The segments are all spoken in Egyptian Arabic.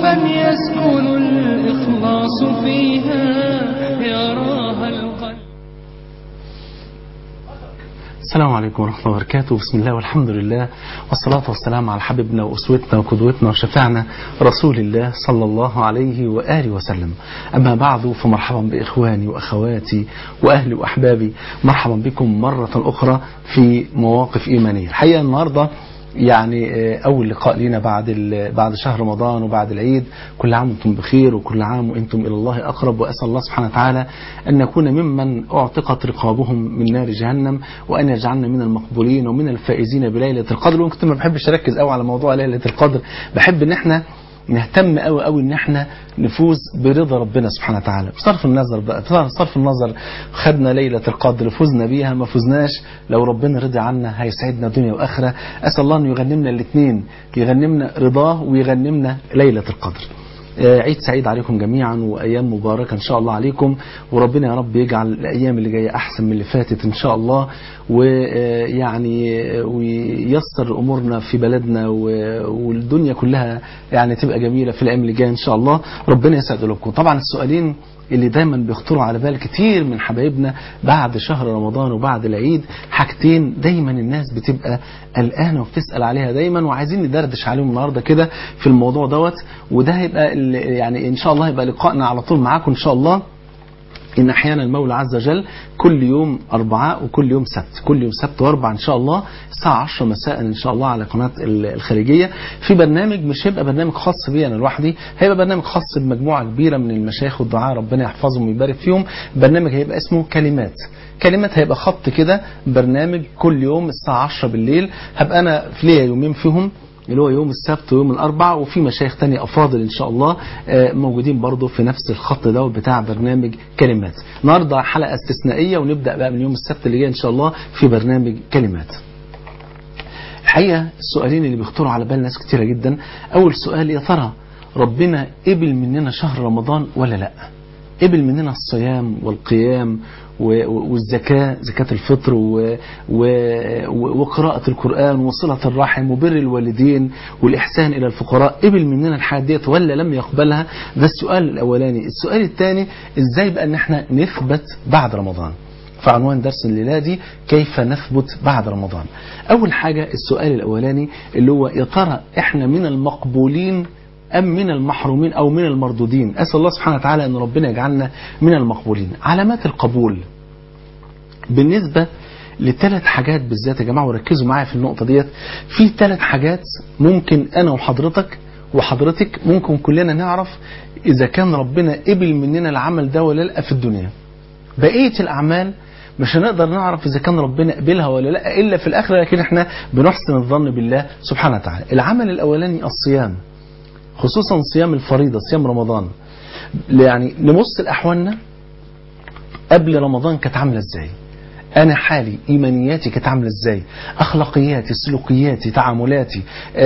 يسكن الإخلاص فيها يراها القلب السلام عليكم ورحمة الله وبركاته بسم الله والحمد لله والصلاة والسلام على حبيبنا وأسوتنا وقدوتنا وشفعنا رسول الله صلى الله عليه وآله وسلم أما بعد فمرحبا بإخواني وأخواتي وأهلي وأحبابي مرحبا بكم مرة أخرى في مواقف إيمانية الحقيقة النهاردة يعني أول لقاء لنا بعد بعد شهر رمضان وبعد العيد كل عام وانتم بخير وكل عام وانتم إلى الله أقرب وأسأل الله سبحانه وتعالى أن نكون ممن أعتقت رقابهم من نار جهنم وأن يجعلنا من المقبولين ومن الفائزين بليلة القدر وكنت ما بحبش أركز قوي على موضوع ليلة القدر بحب إن احنا نهتم قوي قوي ان احنا نفوز برضا ربنا سبحانه وتعالى بصرف النظر بقى بصرف النظر خدنا ليلة القدر فزنا بيها ما فزناش لو ربنا رضي عنا هيسعدنا دنيا واخره اسال الله انه يغنمنا الاثنين يغنمنا رضاه ويغنمنا ليلة القدر عيد سعيد عليكم جميعا وايام مباركه ان شاء الله عليكم وربنا يا رب يجعل الايام اللي جايه احسن من اللي فاتت ان شاء الله ويعني وييسر امورنا في بلدنا والدنيا كلها يعني تبقى جميله في الايام اللي جايه ان شاء الله ربنا يسعد قلوبكم طبعا السؤالين اللي دايما بيخطروا على بال كتير من حبايبنا بعد شهر رمضان وبعد العيد حاجتين دايما الناس بتبقى قلقانه وبتسال عليها دايما وعايزين ندردش عليهم النهارده كده في الموضوع دوت وده هيبقى يعني ان شاء الله هيبقى لقائنا على طول معاكم ان شاء الله إن أحيانا المولى عز وجل كل يوم أربعاء وكل يوم سبت كل يوم سبت وأربع إن شاء الله الساعة 10 مساء إن شاء الله على قناة الخارجية في برنامج مش هيبقى برنامج خاص بي أنا لوحدي هيبقى برنامج خاص بمجموعة كبيرة من المشايخ والدعاء ربنا يحفظهم ويبارك فيهم برنامج هيبقى اسمه كلمات كلمات هيبقى خط كده برنامج كل يوم الساعة 10 بالليل هبقى أنا في ليا يومين فيهم اللي هو يوم السبت ويوم الأربع وفي مشايخ تانية أفاضل إن شاء الله موجودين برضو في نفس الخط ده بتاع برنامج كلمات النهاردة حلقة استثنائية ونبدأ بقى من يوم السبت اللي جاي إن شاء الله في برنامج كلمات الحقيقة السؤالين اللي بيخطروا على بال ناس كتيرة جدا أول سؤال يا ترى ربنا قبل مننا شهر رمضان ولا لأ قبل مننا الصيام والقيام والزكاة زكاة الفطر وقراءة القرآن وصلة الرحم وبر الوالدين والإحسان إلى الفقراء قبل مننا الحاجات ديت ولا لم يقبلها ده السؤال الأولاني السؤال الثاني إزاي بقى أن احنا نثبت بعد رمضان فعنوان درس الليلة دي كيف نثبت بعد رمضان أول حاجة السؤال الأولاني اللي هو يا ترى احنا من المقبولين أم من المحرومين أو من المردودين أسأل الله سبحانه وتعالى أن ربنا يجعلنا من المقبولين علامات القبول بالنسبة لثلاث حاجات بالذات يا جماعة وركزوا معايا في النقطة ديت في ثلاث حاجات ممكن أنا وحضرتك وحضرتك ممكن كلنا نعرف إذا كان ربنا قبل مننا العمل ده ولا لا في الدنيا بقية الأعمال مش هنقدر نعرف إذا كان ربنا قبلها ولا لا إلا في الآخرة لكن احنا بنحسن الظن بالله سبحانه وتعالى العمل الأولاني الصيام خصوصا صيام الفريضة صيام رمضان يعني نبص لأحوالنا قبل رمضان كانت عاملة ازاي انا حالي ايمانياتي كانت عامله ازاي اخلاقياتي سلوكياتي تعاملاتي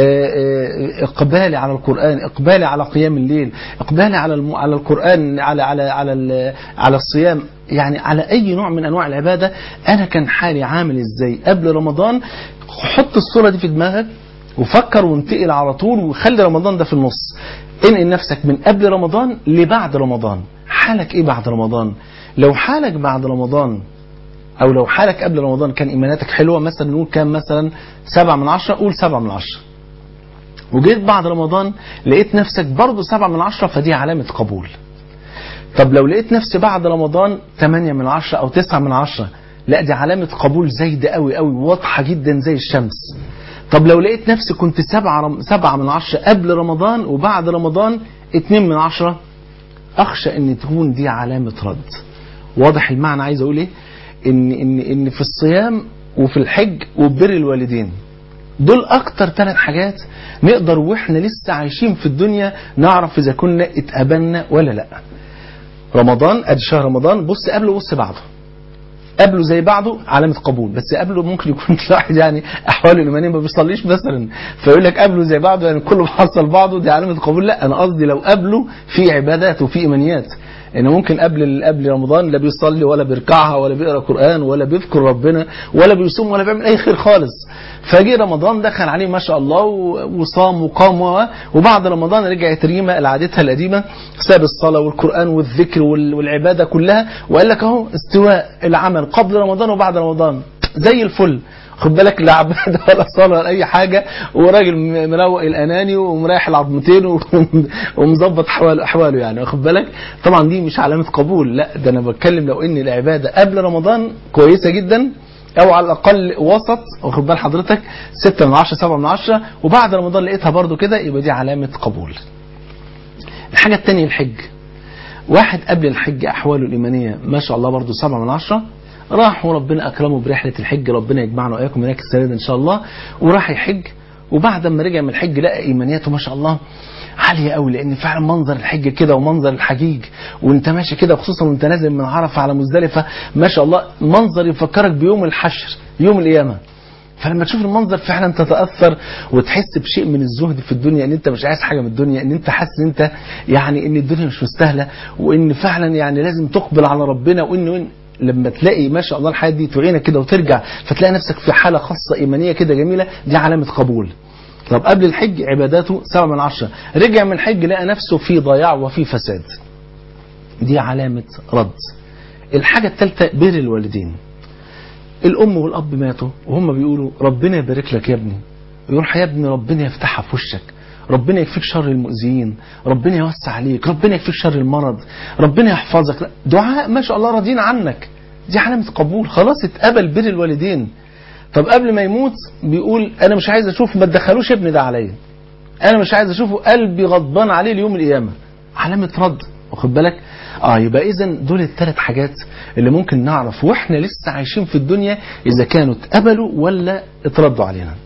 اقبالي على القران اقبالي على قيام الليل اقبالي على الم... على القران على على على ال... على الصيام يعني على اي نوع من انواع العباده انا كان حالي عامل ازاي قبل رمضان حط الصوره دي في دماغك وفكر وانتقل على طول وخلي رمضان ده في النص انقل نفسك من قبل رمضان لبعد رمضان حالك ايه بعد رمضان لو حالك بعد رمضان او لو حالك قبل رمضان كان ايماناتك حلوه مثلا نقول كام مثلا سبعة من عشرة قول سبعة من عشرة وجيت بعد رمضان لقيت نفسك برضه سبعة من عشرة فدي علامة قبول طب لو لقيت نفسي بعد رمضان 8 من عشرة او 9 من عشرة لا دي علامة قبول زايدة قوي قوي واضحة جدا زي الشمس طب لو لقيت نفسي كنت سبعة, سبعة من عشرة قبل رمضان وبعد رمضان اتنين من عشرة اخشى ان تكون دي علامة رد واضح المعنى عايز اقول ايه ان, إن, إن في الصيام وفي الحج وبر الوالدين دول اكتر ثلاث حاجات نقدر واحنا لسه عايشين في الدنيا نعرف اذا كنا اتقبلنا ولا لا رمضان ادي شهر رمضان بص قبله وبص بعده قبله زي بعده علامة قبول بس قبله ممكن يكون الواحد يعني أحواله الإيمانية ما بيصليش مثلا فيقول لك قبله زي بعده يعني كله محصل بعضه دي علامة قبول لا أنا قصدي لو قبله في عبادات وفي إيمانيات ان ممكن قبل قبل رمضان لا بيصلي ولا بيركعها ولا بيقرا قران ولا بيذكر ربنا ولا بيصوم ولا بيعمل اي خير خالص فجي رمضان دخل عليه ما شاء الله وصام وقام وبعد رمضان رجعت ريما لعادتها القديمه ساب الصلاه والقران والذكر والعباده كلها وقال لك اهو استواء العمل قبل رمضان وبعد رمضان زي الفل خد بالك لا عباده ولا صلاه ولا اي حاجه وراجل مروق الاناني ومريح العظمتين ومظبط احواله احواله يعني واخد بالك طبعا دي مش علامه قبول لا ده انا بتكلم لو ان العباده قبل رمضان كويسه جدا او على الاقل وسط واخد بال حضرتك 6 من 10 7 من 10 وبعد رمضان لقيتها برده كده يبقى دي علامه قبول الحاجه الثانيه الحج واحد قبل الحج احواله الايمانيه ما شاء الله برده 7 من 10 راح وربنا اكرمه برحله الحج ربنا يجمعنا واياكم هناك السنه ان شاء الله وراح يحج وبعد ما رجع من الحج لقى ايمانياته ما شاء الله عاليه قوي لان فعلا منظر الحج كده ومنظر الحجيج وانت ماشي كده خصوصا وانت نازل من عرفه على مزدلفه ما شاء الله منظر يفكرك بيوم الحشر يوم القيامه فلما تشوف المنظر فعلا تتاثر وتحس بشيء من الزهد في الدنيا ان انت مش عايز حاجه من الدنيا ان انت حاسس ان انت يعني ان الدنيا مش مستاهله وان فعلا يعني لازم تقبل على ربنا وان, وإن لما تلاقي ما شاء الله الحياه دي تعينك كده وترجع فتلاقي نفسك في حاله خاصه ايمانيه كده جميله دي علامه قبول. طب قبل الحج عباداته سبعة من عشرة رجع من الحج لقى نفسه في ضياع وفي فساد دي علامة رد الحاجة الثالثة بر الوالدين الأم والأب ماتوا وهم بيقولوا ربنا يبارك لك يا ابني يروح يا ابني ربنا يفتحها في وشك ربنا يكفيك شر المؤذيين ربنا يوسع عليك ربنا يكفيك شر المرض ربنا يحفظك دعاء ما شاء الله راضين عنك دي علامة قبول خلاص اتقبل بر الوالدين طب قبل ما يموت بيقول انا مش عايز اشوف ما تدخلوش ابني ده عليا انا مش عايز اشوفه قلبي غضبان عليه ليوم القيامه علامه رد واخد بالك اه يبقى اذا دول الثلاث حاجات اللي ممكن نعرف واحنا لسه عايشين في الدنيا اذا كانوا اتقبلوا ولا اتردوا علينا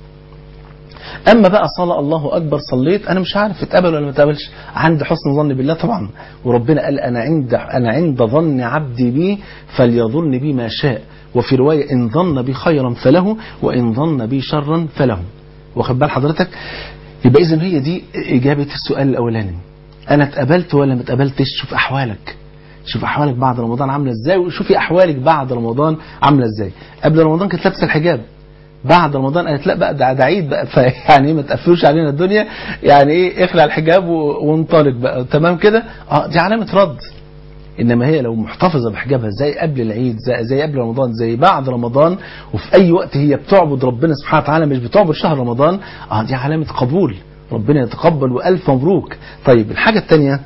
اما بقى صلاه الله اكبر صليت انا مش عارف اتقبل ولا ما اتقبلش عندي حسن ظن بالله طبعا وربنا قال انا عند انا عند ظن عبدي بي فليظن بي ما شاء وفي روايه ان ظن بي خيرا فله وان ظن بي شرا فله واخد بال حضرتك يبقى اذا هي دي اجابه السؤال الاولاني انا اتقبلت ولا ما اتقبلتش شوف احوالك شوف احوالك بعد رمضان عامله ازاي وشوفي احوالك بعد رمضان عامله ازاي قبل رمضان كانت لابسه الحجاب بعد رمضان قالت لا بقى ده ده عيد بقى فيعني ما تقفلوش علينا الدنيا يعني ايه اخلع الحجاب وانطلق بقى تمام كده اه دي علامه رد انما هي لو محتفظه بحجابها زي قبل العيد زي, زي قبل رمضان زي بعد رمضان وفي اي وقت هي بتعبد ربنا سبحانه وتعالى مش بتعبد شهر رمضان اه دي علامه قبول ربنا يتقبل والف مبروك طيب الحاجه الثانيه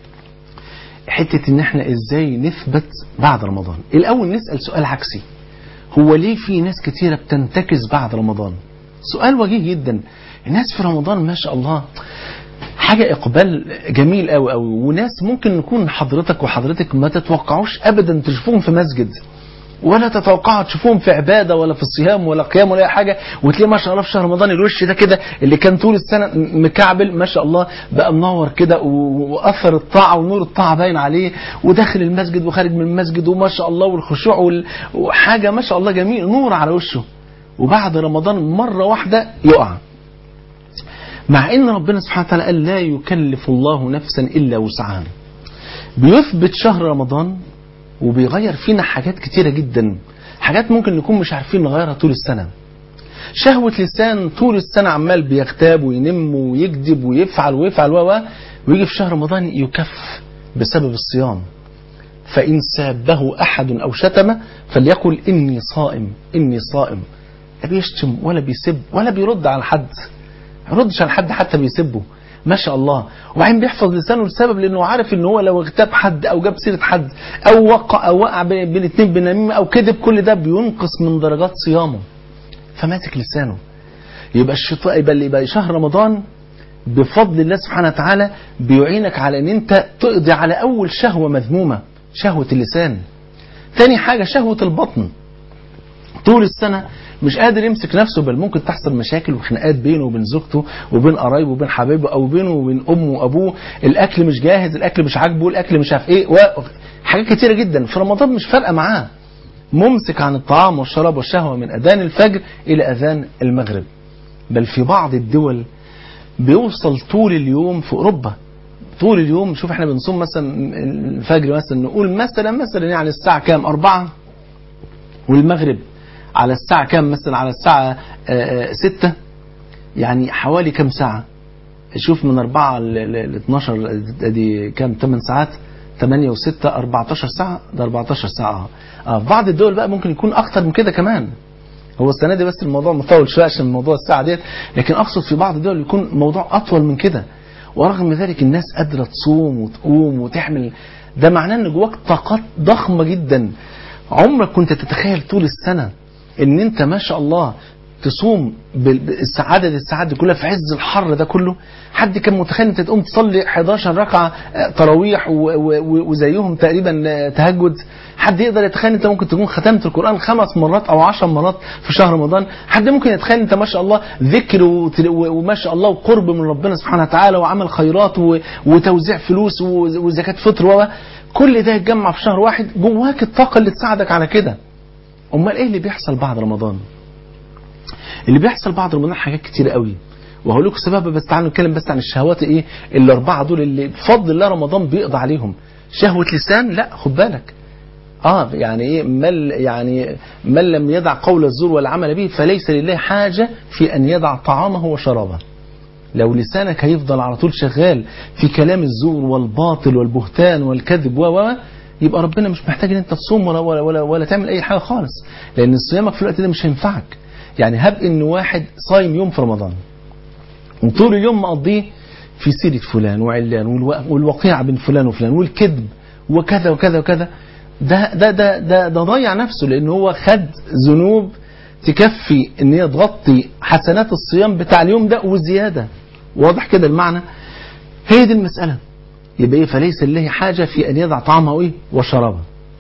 حته ان احنا ازاي نثبت بعد رمضان الاول نسال سؤال عكسي هو ليه في ناس كتيرة بتنتكس بعد رمضان سؤال وجيه جدا الناس في رمضان ما شاء الله حاجة إقبال جميل قوي قوي وناس ممكن نكون حضرتك وحضرتك ما تتوقعوش أبدا تشوفوهم في مسجد ولا تتوقعوا تشوفوهم في عبادة ولا في الصيام ولا قيام ولا أي حاجة وتلاقي ما شاء الله في شهر رمضان الوش ده كده اللي كان طول السنة مكعبل ما شاء الله بقى منور كده وأثر الطاعة ونور الطاعة باين عليه وداخل المسجد وخارج من المسجد وما شاء الله والخشوع وال... وحاجة ما شاء الله جميل نور على وشه وبعد رمضان مرة واحدة يقع مع ان ربنا سبحانه وتعالى قال لا يكلف الله نفسا الا وسعها بيثبت شهر رمضان وبيغير فينا حاجات كتيرة جدا حاجات ممكن نكون مش عارفين نغيرها طول السنة شهوة لسان طول السنة عمال بيغتاب وينم ويكذب ويفعل ويفعل و ويجي في شهر رمضان يكف بسبب الصيام فإن سابه أحد أو شتم فليقل إني صائم إني صائم لا بيشتم ولا بيسب ولا بيرد على حد ما يردش على حد حتى بيسبه ما شاء الله وبعدين بيحفظ لسانه لسبب لانه عارف ان هو لو اغتاب حد او جاب سيره حد او وقع او وقع بين الاثنين بنميمه او كذب كل ده بينقص من درجات صيامه فماسك لسانه يبقى الشيطان يبقى اللي يبقى شهر رمضان بفضل الله سبحانه وتعالى بيعينك على ان انت تقضي على اول شهوه مذمومه شهوه اللسان ثاني حاجه شهوه البطن طول السنه مش قادر يمسك نفسه بل ممكن تحصل مشاكل وخناقات بينه وبين زوجته وبين قرايبه وبين حبايبه او بينه وبين امه وابوه الاكل مش جاهز الاكل مش عاجبه الاكل مش عارف ايه حاجات كتيره جدا في رمضان مش فارقه معاه ممسك عن الطعام والشراب والشهوه من اذان الفجر الى اذان المغرب بل في بعض الدول بيوصل طول اليوم في اوروبا طول اليوم شوف احنا بنصوم مثلا الفجر مثلا نقول مثلا مثلا يعني الساعة كام أربعة والمغرب على الساعة كام مثلا على الساعة آه، آه، ستة يعني حوالي كام ساعة شوف من 4 ل 12 ادي كام 8 ساعات 8 و6 14 ساعة ده 14 ساعة اه في بعض الدول بقى ممكن يكون اكتر من كده كمان هو السنة دي بس الموضوع مطول شوية عشان موضوع الساعة ديت لكن اقصد في بعض الدول يكون موضوع اطول من كده ورغم ذلك الناس قادرة تصوم وتقوم وتحمل ده معناه ان جواك طاقات ضخمة جدا عمرك كنت تتخيل طول السنة ان انت ما شاء الله تصوم بالسعادة دي الساعات دي كلها في عز الحر ده كله حد كان متخيل انت تقوم تصلي 11 ركعة آه، تراويح و- و- وزيهم تقريبا آه، تهجد حد يقدر يتخيل انت ممكن تكون ختمت القرآن خمس مرات او عشر مرات في شهر رمضان حد ممكن يتخيل انت ما شاء الله ذكر وت- و- وما شاء الله وقرب من ربنا سبحانه وتعالى وعمل خيرات و- وتوزيع فلوس و- وزكاة فطر و كل ده يتجمع في شهر واحد جواك الطاقة اللي تساعدك على كده امال ايه اللي بيحصل بعد رمضان اللي بيحصل بعد رمضان حاجات كتير قوي وهقول لكم سبب بس تعالوا نتكلم بس عن الشهوات ايه الاربعه دول اللي بفضل الله رمضان بيقضي عليهم شهوه لسان لا خد بالك اه يعني ايه من يعني من لم يدع قول الزور والعمل به فليس لله حاجه في ان يدع طعامه وشرابه لو لسانك هيفضل على طول شغال في كلام الزور والباطل والبهتان والكذب و و يبقى ربنا مش محتاج ان انت تصوم ولا ولا ولا, ولا تعمل اي حاجه خالص لان صيامك في الوقت ده مش هينفعك يعني هب ان واحد صايم يوم في رمضان وطول اليوم مقضيه في سيرة فلان وعلان والو- والوقيعة بين فلان وفلان والكذب وكذا وكذا وكذا ده ده ده ده, ده ضيع نفسه لان هو خد ذنوب تكفي ان هي تغطي حسنات الصيام بتاع اليوم ده وزيادة واضح كده المعنى هي دي المسألة يبقى ايه فليس لله حاجة في ان يضع طعامه ايه وشرابه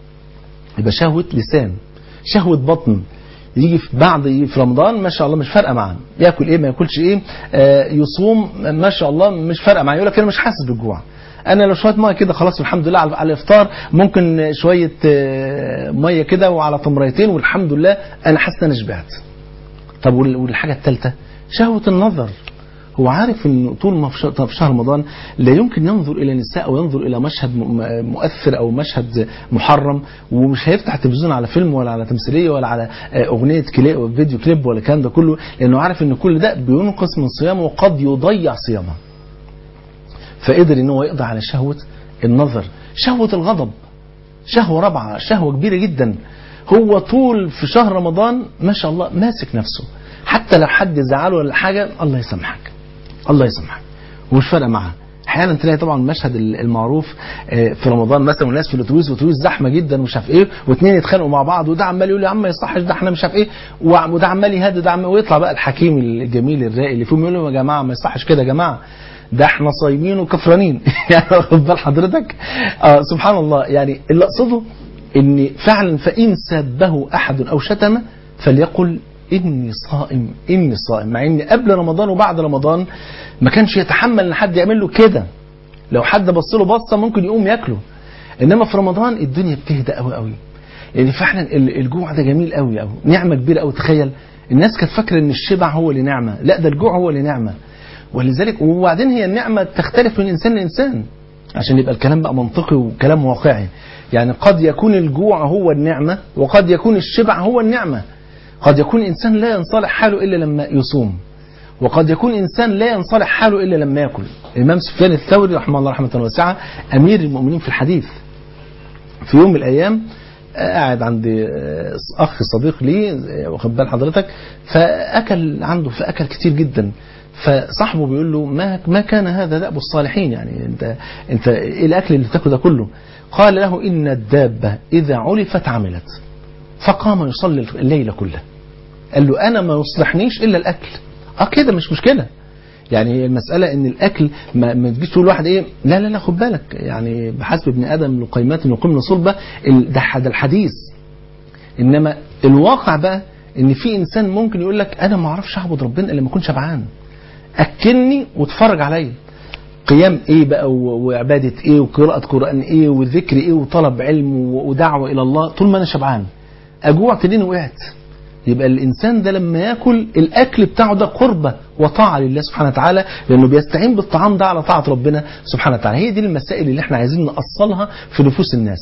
يبقى شهوة لسان شهوة بطن يجي في بعد في رمضان ما شاء الله مش فارقه معاه ياكل ايه ما ياكلش ايه آه يصوم ما شاء الله مش فارقه معاه يقول لك انا مش حاسس بالجوع انا لو شويه ميه كده خلاص الحمد لله على على الافطار ممكن شويه آه ميه كده وعلى تمريتين والحمد لله انا حاسس ان انا شبعت طب وال- والحاجه الثالثه شهوه النظر هو عارف ان طول ما في ش- في شهر رمضان لا يمكن ينظر الى نساء او ينظر الى مشهد م- م- مؤثر او مشهد محرم ومش هيفتح التلفزيون على فيلم ولا على تمثيليه ولا على آه، اغنيه كليب فيديو كليب ولا الكلام ده كله لانه عارف ان كل ده بينقص من صيامه وقد يضيع صيامه. فقدر ان هو يقضي على شهوه النظر، شهوه الغضب شهوه رابعه، شهوه كبيره جدا. هو طول في شهر رمضان ما شاء الله ماسك نفسه حتى لو حد زعله ولا حاجه الله يسامحك. الله يسامحك ومش فارقه معاه احيانا تلاقي طبعا المشهد المعروف آه، في رمضان مثلا والناس في الاتوبيس والاتوبيس زحمه جدا ومش عارف ايه واثنين يتخانقوا مع بعض وده عمال يقول يا عم ما يصحش ده احنا مش عارف ايه وع- وده عمال يهدد ده عمال ويطلع بقى الحكيم الجميل الراقي اللي فيهم يقول لهم يا جماعه ما يصحش كده يا جماعه ده احنا صايمين وكفرانين يعني واخد بال حضرتك اه سبحان الله يعني اللي اقصده ان فعلا فان سبه احد او شتمه فليقل اني صائم اني صائم مع ان قبل رمضان وبعد رمضان ما كانش يتحمل ان حد يعمل له كده لو حد بص له بصه ممكن يقوم ياكله انما في رمضان الدنيا بتهدى قوي قوي لان فعلا ال- الجوع ده جميل قوي قوي نعمه كبيره قوي تخيل الناس كانت فاكره ان الشبع هو اللي نعمه لا ده الجوع هو اللي نعمه ولذلك وبعدين هي النعمه تختلف من انسان لانسان عشان يبقى الكلام بقى منطقي وكلام واقعي يعني قد يكون الجوع هو النعمه وقد يكون الشبع هو النعمه قد يكون انسان لا ينصلح حاله الا لما يصوم وقد يكون انسان لا ينصلح حاله الا لما ياكل الامام سفيان الثوري رحمه الله رحمه واسعه امير المؤمنين في الحديث في يوم من الايام آه، قاعد عند آه، اخ صديق لي آه، واخد بال حضرتك فاكل عنده فاكل كتير جدا فصاحبه بيقول له ما ما كان هذا دأب الصالحين يعني انت انت ايه الاكل اللي بتاكله ده كله قال له ان الدابه اذا علفت عملت فقام يصلي الليل كله قال له انا ما يصلحنيش الا الاكل اه كده مش مشكله يعني هي المسألة إن الأكل ما, ما تجيش تقول واحد إيه لا لا لا خد بالك يعني بحسب ابن آدم لقيمات وقمن صلبة ال- ده ده الحديث إنما الواقع بقى إن في إنسان ممكن يقول لك أنا ما أعرفش أعبد ربنا إلا لما أكون شبعان أكلني واتفرج عليا قيام ايه بقى و- وعبادة ايه وقراءة قرآن ايه وذكر ايه وطلب علم و- ودعوة الى الله طول ما انا شبعان اجوع تلاقيني وقعت يبقى الإنسان ده لما يأكل الأكل بتاعه ده قربة وطاعة لله سبحانه وتعالى لأنه بيستعين بالطعام ده على طاعة ربنا سبحانه وتعالى هي دي المسائل اللي احنا عايزين نأصلها في نفوس الناس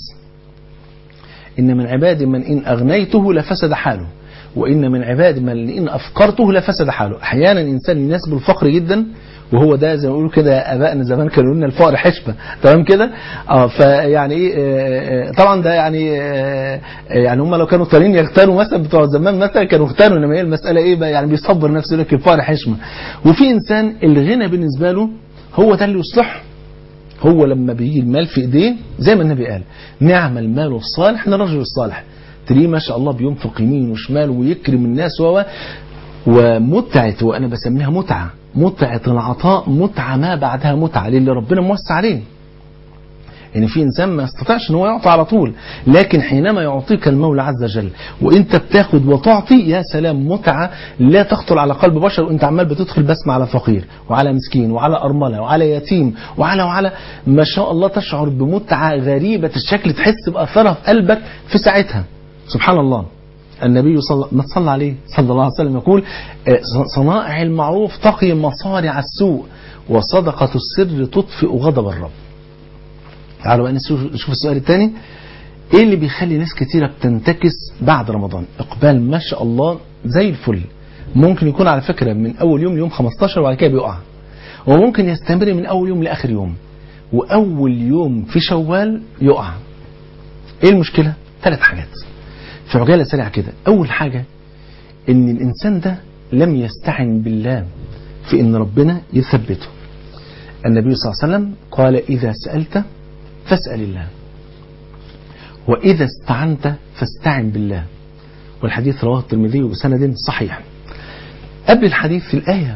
إن من عبادي من إن أغنيته لفسد حاله وإن من عبادي من إن أفقرته لفسد حاله أحيانا الإنسان يناسب الفقر جدا وهو ده زي ما بيقولوا كده ابائنا زمان كانوا لنا الفقر حشبه تمام كده اه فيعني ايه آه، آه، طبعا ده يعني آه، يعني هم لو كانوا طالعين يغتالوا مثلا بتوع زمان مثلا كانوا اغتالوا انما هي المساله ايه بقى يعني بيصبر نفسه يقول لك الفقر حشمه وفي انسان الغنى بالنسبه له هو ده اللي يصلحه هو لما بيجي المال في ايديه زي ما النبي قال نعم المال الصالح من الرجل الصالح تلاقيه ما شاء الله بينفق يمين وشمال ويكرم الناس و ومتعة وأنا بسميها متعة متعة العطاء متعة ما بعدها متعة للي ربنا موسع عليه يعني في انسان ما يستطيعش ان هو يعطي على طول لكن حينما يعطيك المولى عز وجل وانت بتاخد وتعطي يا سلام متعه لا تخطر على قلب بشر وانت عمال بتدخل بسمه على فقير وعلى مسكين وعلى ارمله وعلى يتيم وعلى وعلى ما شاء الله تشعر بمتعه غريبه الشكل تحس باثرها في قلبك في ساعتها سبحان الله النبي صلى ما صلى عليه صلى الله عليه وسلم يقول آه، صنائع المعروف تقي مصارع السوء وصدقة السر تطفئ غضب الرب تعالوا بقى نشوف نشوف السؤال الثاني ايه اللي بيخلي ناس كتيرة بتنتكس بعد رمضان اقبال ما شاء الله زي الفل ممكن يكون على فكرة من اول يوم ليوم 15 وبعد كده بيقع وممكن يستمر من اول يوم لاخر يوم واول يوم في شوال يقع ايه المشكلة ثلاث حاجات في عجالة سريعة كده اول حاجة ان الانسان ده لم يستعن بالله في ان ربنا يثبته النبي صلى الله عليه وسلم قال اذا سألت فاسأل الله وإذا استعنت فاستعن بالله والحديث رواه الترمذي بسند صحيح قبل الحديث في الآية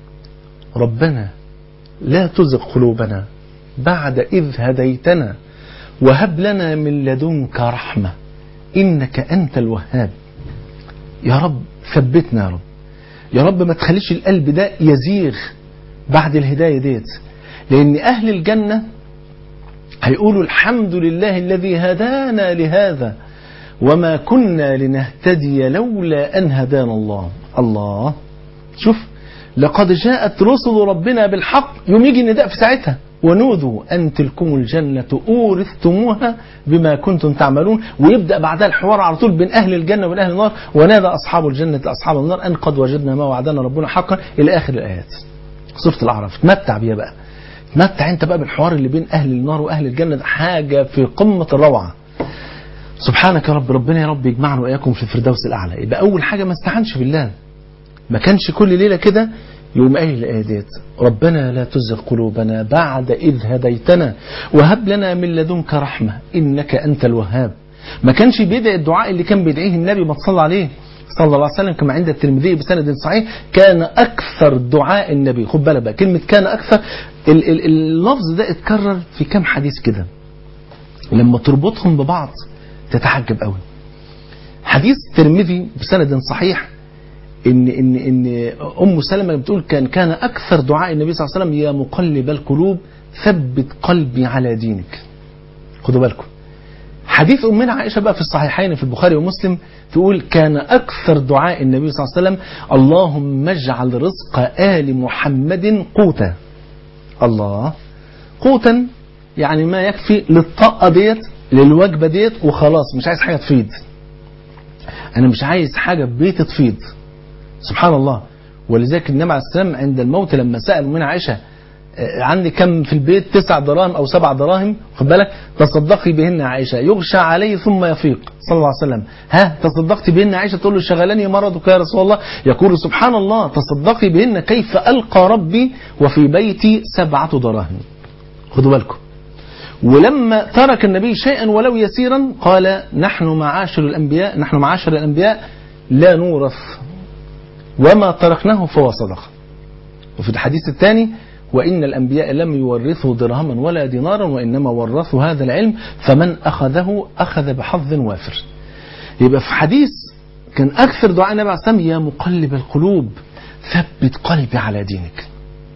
ربنا لا تزغ قلوبنا بعد إذ هديتنا وهب لنا من لدنك رحمة إنك أنت الوهاب يا رب ثبتنا يا رب يا رب ما تخليش القلب ده يزيغ بعد الهداية ديت لأن أهل الجنة هيقولوا الحمد لله الذي هدانا لهذا وما كنا لنهتدي لولا أن هدانا الله الله شوف لقد جاءت رسل ربنا بالحق يوم يجي النداء في ساعتها ونودوا أن تلكم الجنة أورثتموها بما كنتم تعملون ويبدأ بعدها الحوار على طول بين أهل الجنة وبين أهل النار ونادى أصحاب الجنة أصحاب النار أن قد وجدنا ما وعدنا ربنا حقا إلى آخر الآيات سورة الأعراف تمتع بيها بقى تمتع انت بقى بالحوار اللي بين اهل النار واهل الجنه ده حاجه في قمه الروعه سبحانك يا رب ربنا يا رب يجمعنا واياكم في الفردوس الاعلى يبقى اول حاجه ما استعنش بالله ما كانش كل ليله كده يقوم قايل الايه ديت ربنا لا تزغ قلوبنا بعد اذ هديتنا وهب لنا من لدنك رحمه انك انت الوهاب ما كانش بيدعي الدعاء اللي كان بيدعيه النبي ما تصلى عليه صلى الله عليه وسلم كما عند الترمذي بسند صحيح كان اكثر دعاء النبي خد بالك بقى كلمه كان اكثر ال- ال- اللفظ ده اتكرر في كام حديث كده لما تربطهم ببعض تتعجب قوي حديث الترمذي بسند صحيح ان ان ان ام سلمة بتقول كان كان اكثر دعاء النبي صلى الله عليه وسلم يا مقلب القلوب ثبت قلبي على دينك خدوا بالكم حديث أمنا عائشة بقى في الصحيحين في البخاري ومسلم تقول كان أكثر دعاء النبي صلى الله عليه وسلم اللهم اجعل رزق آل محمد قوتا الله قوتا يعني ما يكفي للطاقة ديت للوجبة ديت وخلاص مش عايز حاجة تفيد أنا مش عايز حاجة ببيتي تفيد سبحان الله ولذلك النبي عليه السلام عند الموت لما سأل من عائشة آه، عندي كم في البيت تسع دراهم أو سبع دراهم خد بالك تصدقي بهن يا عائشة يغشى عليه ثم يفيق صلى الله عليه وسلم ها تصدقت بهن عائشة تقول له شغلني مرضك يا رسول الله يقول سبحان الله تصدقي بهن كيف ألقى ربي وفي بيتي سبعة دراهم خدوا بالكم ولما ترك النبي شيئا ولو يسيرا قال نحن معاشر الأنبياء نحن معاشر الأنبياء لا نورث وما تركناه فهو صدقة وفي الحديث الثاني وإن الأنبياء لم يورثوا درهما ولا دينارا وإنما ورثوا هذا العلم فمن أخذه أخذ بحظ وافر يبقى في حديث كان أكثر دعاء النبي عليه الصلاة والسلام يا مقلب القلوب ثبت قلبي على دينك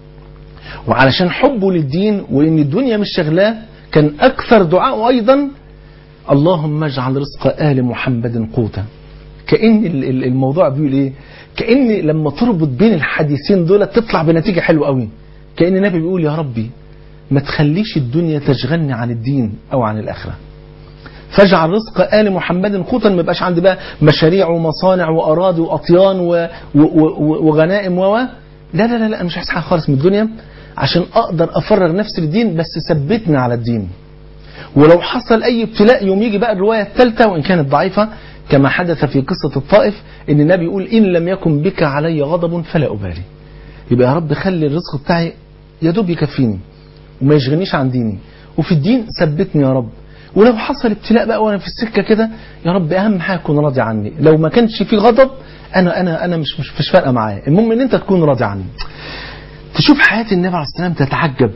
وعلشان حبه للدين وإن الدنيا مش شغلاه كان أكثر دعاء أيضا اللهم اجعل رزق آل محمد قوتا كأن ال- ال- الموضوع بيقول ايه كأن لما تربط بين الحديثين دول تطلع بنتيجة حلوة قوي كأن النبي بيقول يا ربي ما تخليش الدنيا تشغلني عن الدين او عن الاخره فاجعل رزق آل محمد قوتا ما يبقاش عندي بقى مشاريع ومصانع وأراضي وأطيان و... و... و... وغنائم و لا لا لا لا أنا مش عايز حاجة خالص من الدنيا عشان أقدر أفرغ نفسي للدين بس ثبتني على الدين ولو حصل أي ابتلاء يوم يجي بقى الرواية الثالثة وإن كانت ضعيفة كما حدث في قصة الطائف إن النبي يقول إن لم يكن بك علي غضب فلا أبالي يبقى يا رب خلي الرزق بتاعي يا دوب يكفيني وما يشغلنيش عن ديني وفي الدين ثبتني يا رب ولو حصل ابتلاء بقى وانا في السكه كده يا رب اهم حاجه تكون راضي عني لو ما كانش في غضب انا انا انا مش مش, مش فارقه معايا المهم ان انت تكون راضي عني تشوف حياه النبي عليه السلام تتعجب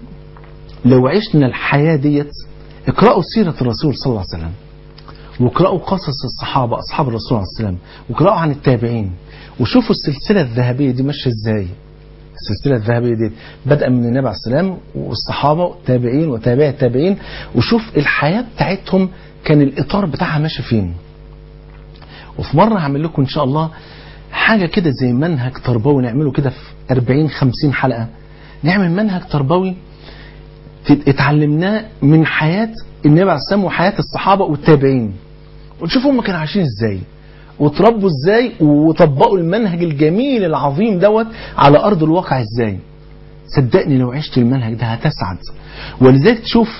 لو عشنا الحياه ديت اقرأوا سيرة الرسول صلى الله عليه وسلم واقرأوا قصص الصحابة أصحاب الرسول عليه السلام واقرأوا عن التابعين وشوفوا السلسلة الذهبية دي ماشية ازاي السلسلة الذهبية دي بدأ من النبي عليه السلام والصحابة والتابعين وتابع التابعين وشوف الحياة بتاعتهم كان الإطار بتاعها ماشي فين وفي مرة هعمل لكم إن شاء الله حاجة كده زي منهج تربوي نعمله كده في 40 50 حلقة نعمل منهج تربوي اتعلمناه من حياة النبي عليه السلام وحياة الصحابة والتابعين ونشوف هم كانوا عايشين ازاي وتربوا ازاي وطبقوا المنهج الجميل العظيم دوت على ارض الواقع ازاي صدقني لو عشت المنهج ده هتسعد ولذلك تشوف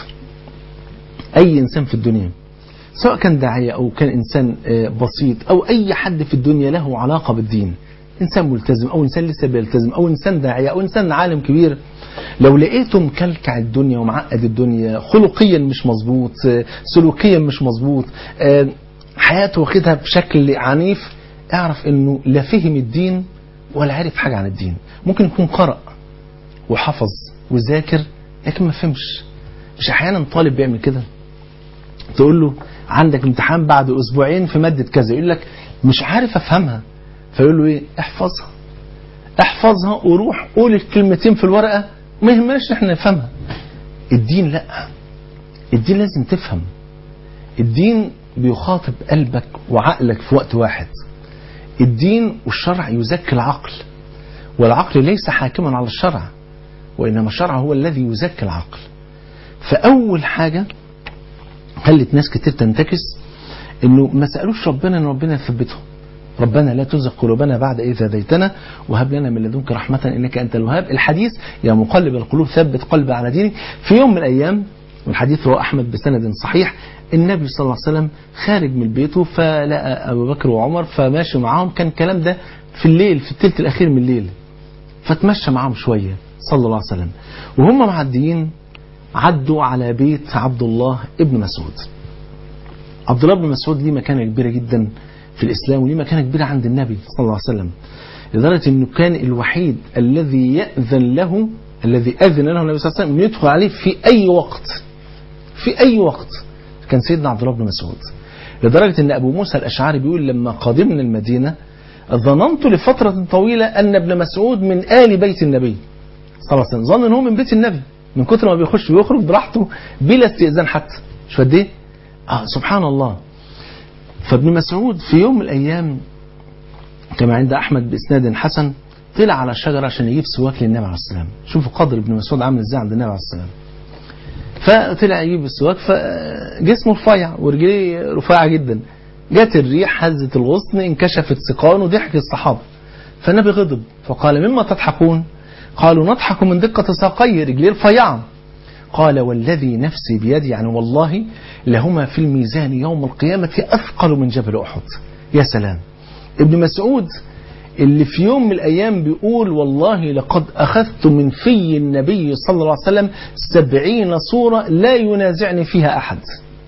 اي انسان في الدنيا سواء كان داعية او كان انسان بسيط او اي حد في الدنيا له علاقة بالدين انسان ملتزم او انسان لسه بيلتزم او انسان داعية او انسان عالم كبير لو لقيته مكلكع الدنيا ومعقد الدنيا خلقيا مش مظبوط سلوكيا مش مظبوط حياته واخدها بشكل عنيف اعرف انه لا فهم الدين ولا عرف حاجة عن الدين ممكن يكون قرأ وحفظ وذاكر لكن ما فهمش مش احيانا طالب بيعمل كده تقول له عندك امتحان بعد اسبوعين في مادة كذا يقول لك مش عارف افهمها فيقول له ايه احفظها احفظها وروح قول الكلمتين في الورقة ما يهمناش احنا نفهمها الدين لا الدين لازم تفهم الدين بيخاطب قلبك وعقلك في وقت واحد الدين والشرع يزكي العقل والعقل ليس حاكما على الشرع وإنما الشرع هو الذي يزكي العقل فأول حاجة خلت ناس كتير تنتكس انه ما سألوش ربنا ان ربنا يثبتهم ربنا لا تزغ قلوبنا بعد إذ هديتنا وهب لنا من لدنك رحمة إنك أنت الوهاب الحديث يا مقلب القلوب ثبت قلبي على دينك في يوم من الأيام والحديث رواه أحمد بسند صحيح النبي صلى الله عليه وسلم خارج من بيته فلقى أبو بكر وعمر فماشي معاهم كان الكلام ده في الليل في الثلث الأخير من الليل فتمشى معاهم شوية صلى الله عليه وسلم وهم معديين عدوا على بيت عبد الله ابن مسعود عبد الله بن مسعود ليه مكانة كبيرة جدا في الإسلام وليه مكانة كبيرة عند النبي صلى الله عليه وسلم لدرجة أنه كان الوحيد الذي يأذن له الذي أذن له النبي صلى الله عليه وسلم يدخل عليه في أي وقت في أي وقت كان سيدنا عبد الله بن مسعود لدرجة أن أبو موسى الأشعري بيقول لما قادمنا المدينة ظننت لفترة طويلة أن ابن مسعود من آل بيت النبي صلى الله عليه وسلم ظن أن هو من بيت النبي من كتر ما بيخش ويخرج براحته بلا استئذان حتى مش قد ايه؟ آه سبحان الله فابن مسعود في يوم من الأيام كما عند أحمد بإسناد حسن طلع على الشجرة عشان يجيب سواك للنبي عليه السلام شوفوا قدر ابن مسعود عامل ازاي عند النبي عليه السلام فطلع يجيب السواك فجسمه رفيع ورجليه رفيعة جدا جت الريح هزت الغصن انكشفت سقانه ضحك الصحابة فالنبي غضب فقال مما تضحكون قالوا نضحك من دقة ساقي رجليه رفيعة قال والذي نفسي بيدي يعني والله لهما في الميزان يوم القيامة أثقل من جبل أحد يا سلام ابن مسعود اللي في يوم من الأيام بيقول والله لقد أخذت من في النبي صلى الله عليه وسلم سبعين صورة لا ينازعني فيها أحد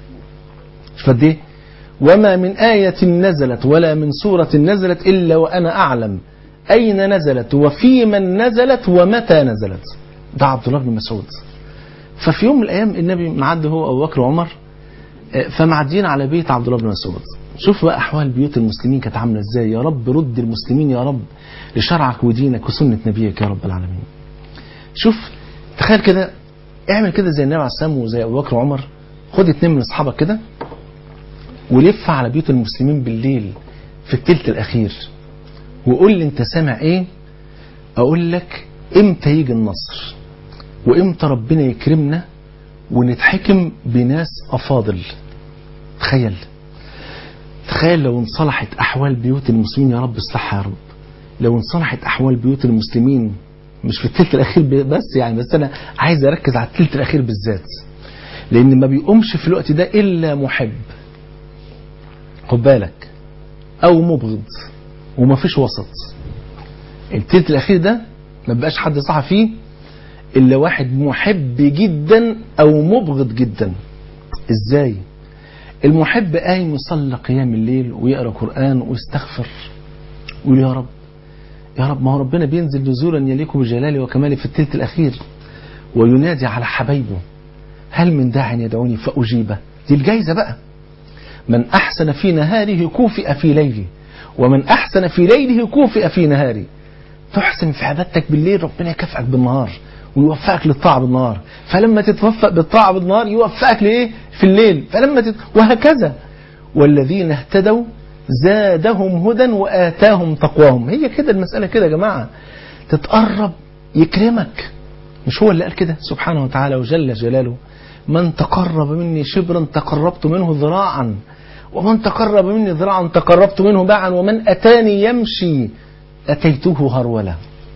شفت دي وما من آية نزلت ولا من سورة نزلت إلا وأنا أعلم أين نزلت وفي من نزلت ومتى نزلت ده عبد الله بن مسعود ففي يوم من الأيام النبي معدي هو أبو بكر وعمر فمعديين على بيت عبد الله بن مسعود شوف بقى أحوال بيوت المسلمين كانت عاملة إزاي يا رب رد المسلمين يا رب لشرعك ودينك وسنة نبيك يا رب العالمين شوف تخيل كده اعمل كده زي النبي عليه السلام وزي أبو بكر وعمر خد اتنين من أصحابك كده ولف على بيوت المسلمين بالليل في التلت الأخير وقول لي أنت سامع إيه أقول لك إمتى يجي النصر وإمتى ربنا يكرمنا ونتحكم بناس أفاضل تخيل تخيل لو انصلحت أحوال بيوت المسلمين يا رب اصلحها يا رب لو انصلحت أحوال بيوت المسلمين مش في التلت الأخير بس يعني بس أنا عايز أركز على التلت الأخير بالذات لأن ما بيقومش في الوقت ده إلا محب خد بالك أو مبغض وما فيش وسط التلت الأخير ده ما بقاش حد صح فيه إلا واحد محب جدا أو مبغض جدا إزاي المحب قايم يصلي قيام الليل ويقرأ قرآن ويستغفر ويقول يا رب يا رب ما هو ربنا بينزل نزولا يليق بجلاله وكماله في التلت الأخير وينادي على حبايبه هل من داع يدعوني فأجيبه دي الجايزة بقى من أحسن في نهاره كوفئ في ليله ومن أحسن في ليله كوفئ في نهاره تحسن في عبادتك بالليل ربنا يكافئك بالنهار ويوفقك للطاعة بالنهار فلما تتوفق بالطاعة بالنهار يوفقك لإيه في الليل فلما تت... وهكذا والذين اهتدوا زادهم هدى وآتاهم تقواهم هي كده المسألة كده يا جماعة تتقرب يكرمك مش هو اللي قال كده سبحانه وتعالى وجل جلاله من تقرب مني شبرا تقربت منه ذراعا ومن تقرب مني ذراعا تقربت منه باعا ومن أتاني يمشي أتيته هرولا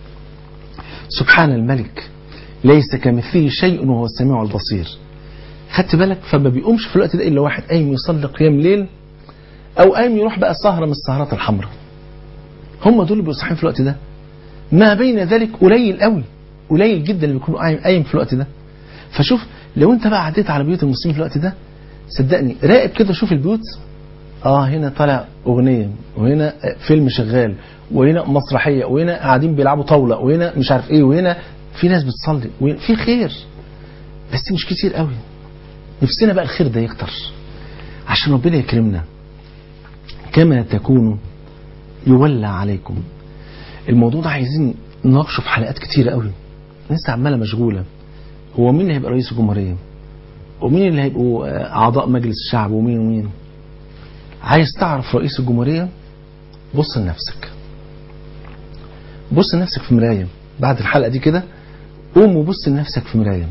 سبحان الملك ليس كمثله شيء وهو السميع البصير خدت بالك فما بيقومش في الوقت ده إلا واحد قايم يصلي قيام ليل أو قايم يروح بقى سهرة من السهرات الحمراء هم دول اللي بيبقوا صاحيين في الوقت ده ما بين ذلك قليل قوي قليل جدا اللي بيكون قايم قايم في الوقت ده فشوف لو انت بقى عديت على بيوت المسلمين في الوقت ده صدقني راقب كده شوف البيوت اه هنا طالع اغنيه وهنا فيلم شغال وهنا مسرحيه وهنا قاعدين بيلعبوا طاوله وهنا مش عارف ايه وهنا في ناس بتصلي وهنا في خير بس مش كتير قوي نفسنا بقى الخير ده يكتر عشان ربنا يكرمنا كما تكونوا يولى عليكم الموضوع ده عايزين نناقشه في حلقات كتيره قوي الناس عماله مشغوله هو مين اللي هيبقى رئيس الجمهوريه ومين اللي هيبقوا اعضاء مجلس الشعب ومين ومين عايز تعرف رئيس الجمهوريه بص لنفسك بص لنفسك في مرايه بعد الحلقه دي كده قوم وبص لنفسك في مرايه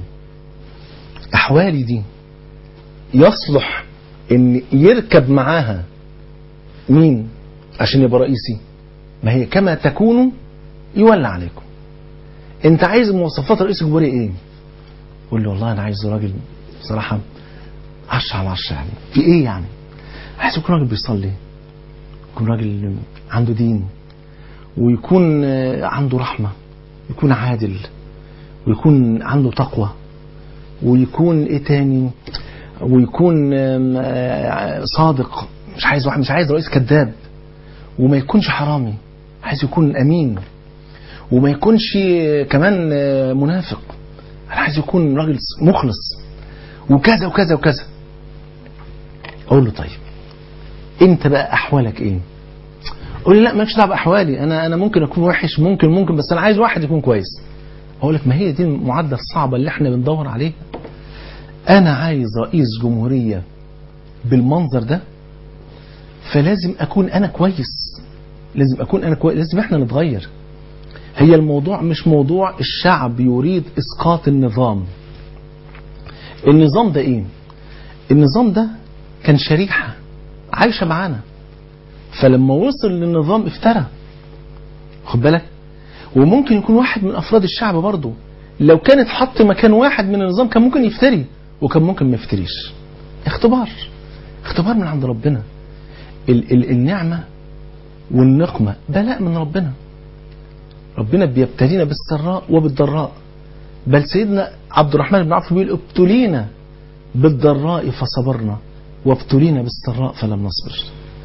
احوالي دي يصلح ان يركب معاها مين عشان يبقى رئيسي ما هي كما تكونوا يولى عليكم انت عايز مواصفات رئيس الجمهوريه ايه قول له والله انا عايز راجل بصراحه 10 على 10 يعني في ايه يعني عايز يكون راجل بيصلي يكون راجل عنده دين ويكون عنده رحمه يكون عادل ويكون عنده تقوى ويكون ايه تاني ويكون صادق مش عايز واحد مش عايز رئيس كذاب وما يكونش حرامي عايز يكون امين وما يكونش كمان منافق انا عايز يكون راجل مخلص وكذا وكذا وكذا اقول له طيب انت بقى احوالك ايه قول لي لا مالكش دعوه باحوالي انا انا ممكن اكون وحش ممكن ممكن بس انا عايز واحد يكون كويس اقول لك ما هي دي المعادله الصعبه اللي احنا بندور عليها انا عايز رئيس جمهوريه بالمنظر ده فلازم اكون انا كويس لازم اكون انا كويس لازم احنا نتغير هي الموضوع مش موضوع الشعب يريد اسقاط النظام النظام ده ايه النظام ده كان شريحة عايشة معانا فلما وصل للنظام افترى خد بالك وممكن يكون واحد من افراد الشعب برضه لو كان اتحط مكان واحد من النظام كان ممكن يفتري وكان ممكن ما يفتريش اختبار اختبار من عند ربنا ال ال النعمة والنقمة بلاء من ربنا ربنا بيبتلينا بالسراء وبالضراء بل سيدنا عبد الرحمن بن عوف بيقول ابتلينا بالضراء فصبرنا وابتلينا بالسراء فلم نصبر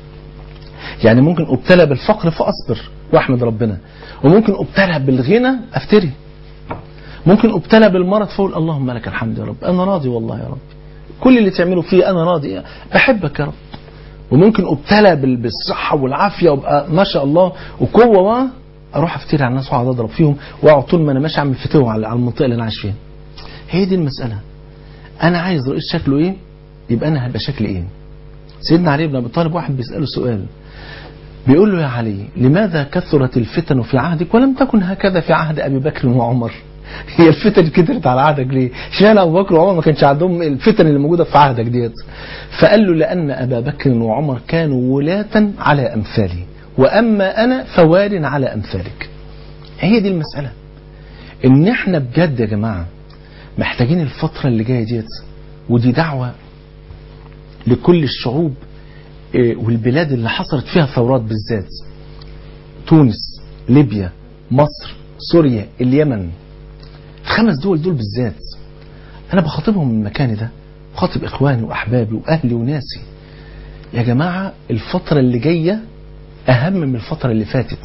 يعني ممكن ابتلى بالفقر فاصبر واحمد ربنا وممكن ابتلى بالغنى افتري ممكن ابتلى بالمرض فاقول اللهم لك الحمد يا رب انا راضي والله يا رب كل اللي تعمله فيه انا راضي بحبك يا رب وممكن ابتلى بالصحه والعافيه وابقى ما شاء الله وقوه اروح افتري على الناس واقعد اضرب فيهم واقعد طول ما انا ماشي اعمل فتوى على المنطقه اللي انا عايش فيها. هي دي المساله. انا عايز رئيس شكله ايه؟ يبقى انا هبقى شكلي ايه؟ سيدنا علي بن ابي طالب واحد بيساله سؤال بيقول له يا علي لماذا كثرت الفتن في عهدك ولم تكن هكذا في عهد أبي بكر وعمر هي الفتن كترت على عهدك ليه اشمعنى ابو بكر وعمر ما كانش عندهم الفتن اللي موجوده في عهدك ديت فقال له لان ابا بكر وعمر كانوا ولاة على امثالي واما انا فوال على امثالك هي دي المساله ان احنا بجد يا جماعه محتاجين الفتره اللي جايه ديت ودي دعوه لكل الشعوب إيه، والبلاد اللي حصلت فيها ثورات بالذات تونس ليبيا مصر سوريا اليمن الخمس دول دول بالذات انا بخاطبهم من مكاني ده بخاطب اخواني واحبابي واهلي وناسي يا جماعه الفتره اللي جايه اهم من الفتره اللي فاتت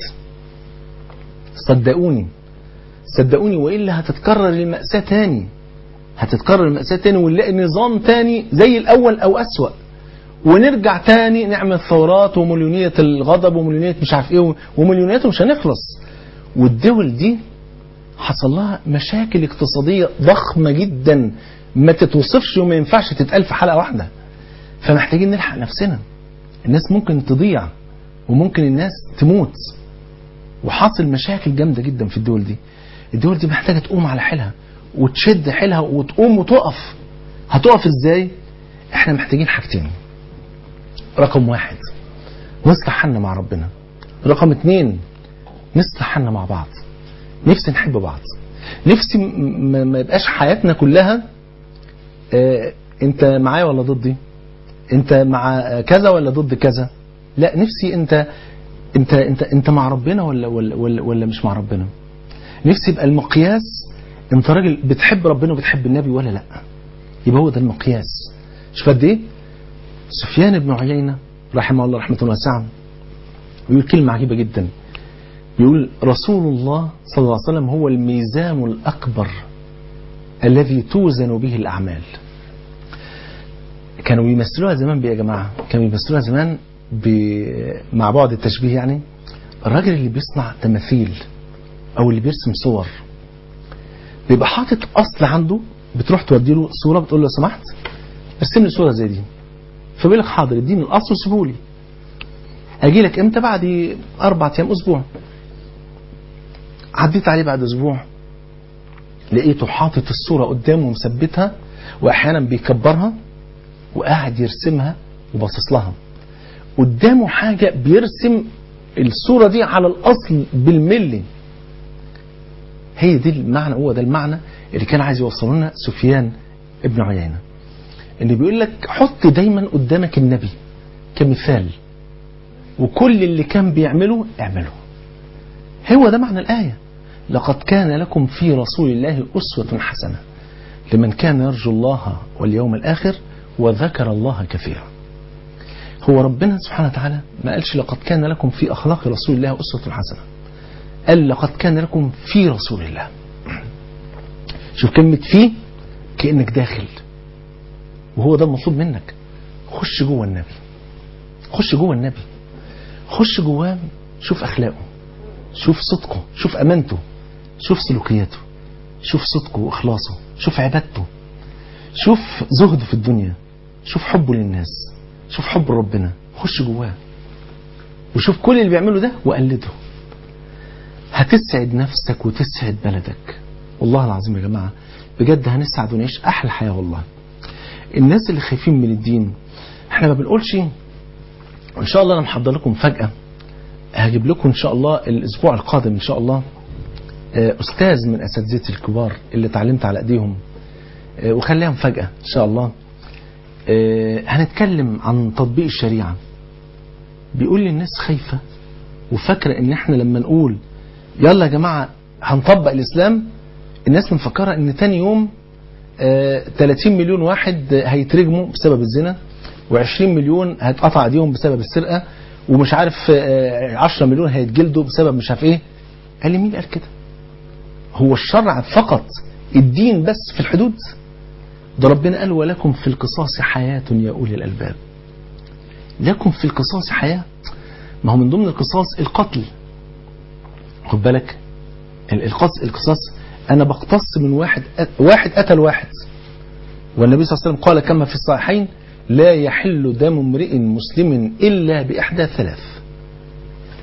صدقوني صدقوني والا هتتكرر المأساة تاني هتتكرر المأساة تاني ونلاقي نظام تاني زي الاول او اسوأ ونرجع تاني نعمل ثورات ومليونية الغضب ومليونية مش عارف ايه ومليونيات مش هنخلص والدول دي حصل لها مشاكل اقتصادية ضخمة جدا ما تتوصفش وما ينفعش تتقال في حلقة واحدة فمحتاجين نلحق نفسنا الناس ممكن تضيع وممكن الناس تموت وحاصل مشاكل جامدة جدا في الدول دي الدول دي محتاجة تقوم على حيلها وتشد حيلها وتقوم وتقف هتقف ازاي احنا محتاجين حاجتين رقم واحد نصلح حالنا مع ربنا رقم اتنين نصلح حالنا مع بعض نفسي نحب بعض نفسي م- م- ما يبقاش حياتنا كلها آه، انت معايا ولا ضدي انت مع آه، كذا ولا ضد كذا لا نفسي انت انت انت انت مع ربنا ولا ولا ولا, ولا مش مع ربنا نفسي يبقى المقياس انت راجل بتحب ربنا وبتحب النبي ولا لا يبقى هو ده المقياس شوف قد ايه سفيان بن عيينة رحمه الله رحمة واسعة بيقول كلمة عجيبة جدا يقول رسول الله صلى الله عليه وسلم هو الميزان الأكبر الذي توزن به الأعمال كانوا بيمثلوها زمان بإيه يا جماعة كانوا بيمثلوها زمان ب... مع بعض التشبيه يعني الراجل اللي بيصنع تماثيل أو اللي بيرسم صور بيبقى حاطط أصل عنده بتروح تودي له صورة بتقول له لو سمحت ارسم لي صورة زي دي فبيقول لك حاضر اديني الأصل وسيبه لي اجي لك امتى بعد اربع ايام اسبوع عديت عليه بعد اسبوع لقيته حاطط الصورة قدامه ومثبتها واحيانا بيكبرها وقاعد يرسمها وباصص لها قدامه حاجة بيرسم الصورة دي على الاصل بالملي هي دي المعنى هو ده المعنى اللي كان عايز يوصله لنا سفيان ابن عيينة اللي بيقول لك حط دايما قدامك النبي كمثال وكل اللي كان بيعمله اعمله هو ده معنى الآية لقد كان لكم في رسول الله أسوة حسنة لمن كان يرجو الله واليوم الآخر وذكر الله كثيرا هو ربنا سبحانه وتعالى ما قالش لقد كان لكم في أخلاق رسول الله أسوة حسنة قال لقد كان لكم في رسول الله شوف كلمة في كأنك داخل وهو ده المطلوب منك خش جوه النبي خش جوه النبي خش جواه شوف اخلاقه شوف صدقه شوف امانته شوف سلوكياته شوف صدقه واخلاصه شوف عبادته شوف زهده في الدنيا شوف حبه للناس شوف حب ربنا خش جواه وشوف كل اللي بيعمله ده وقلده هتسعد نفسك وتسعد بلدك والله العظيم يا جماعة بجد هنسعد ونعيش أحلى حياة والله الناس اللي خايفين من الدين احنا ما بنقولش وان شاء الله انا محضر لكم فجأة هجيب لكم ان شاء الله الاسبوع القادم ان شاء الله آه، استاذ من اساتذتي الكبار اللي اتعلمت على ايديهم آه، وخليها مفاجأة ان شاء الله آه، هنتكلم عن تطبيق الشريعة بيقول لي الناس خايفة وفاكرة ان احنا لما نقول يلا يا جماعة هنطبق الاسلام الناس مفكرة ان تاني يوم آه، 30 مليون واحد هيترجموا بسبب الزنا و20 مليون هيتقطع ايديهم بسبب السرقه ومش عارف آه، 10 مليون هيتجلدوا بسبب مش عارف ايه قال لي مين قال كده هو الشرع فقط الدين بس في الحدود ده ربنا قال ولكم في القصاص حياة يا أولي الألباب لكم في القصاص حياة ما هو من ضمن القصاص القتل خد بالك ال- القص القصاص أنا بقتص من واحد واحد قتل واحد والنبي صلى الله عليه وسلم قال كما في الصحيحين لا يحل دم امرئ مسلم إلا بإحدى ثلاث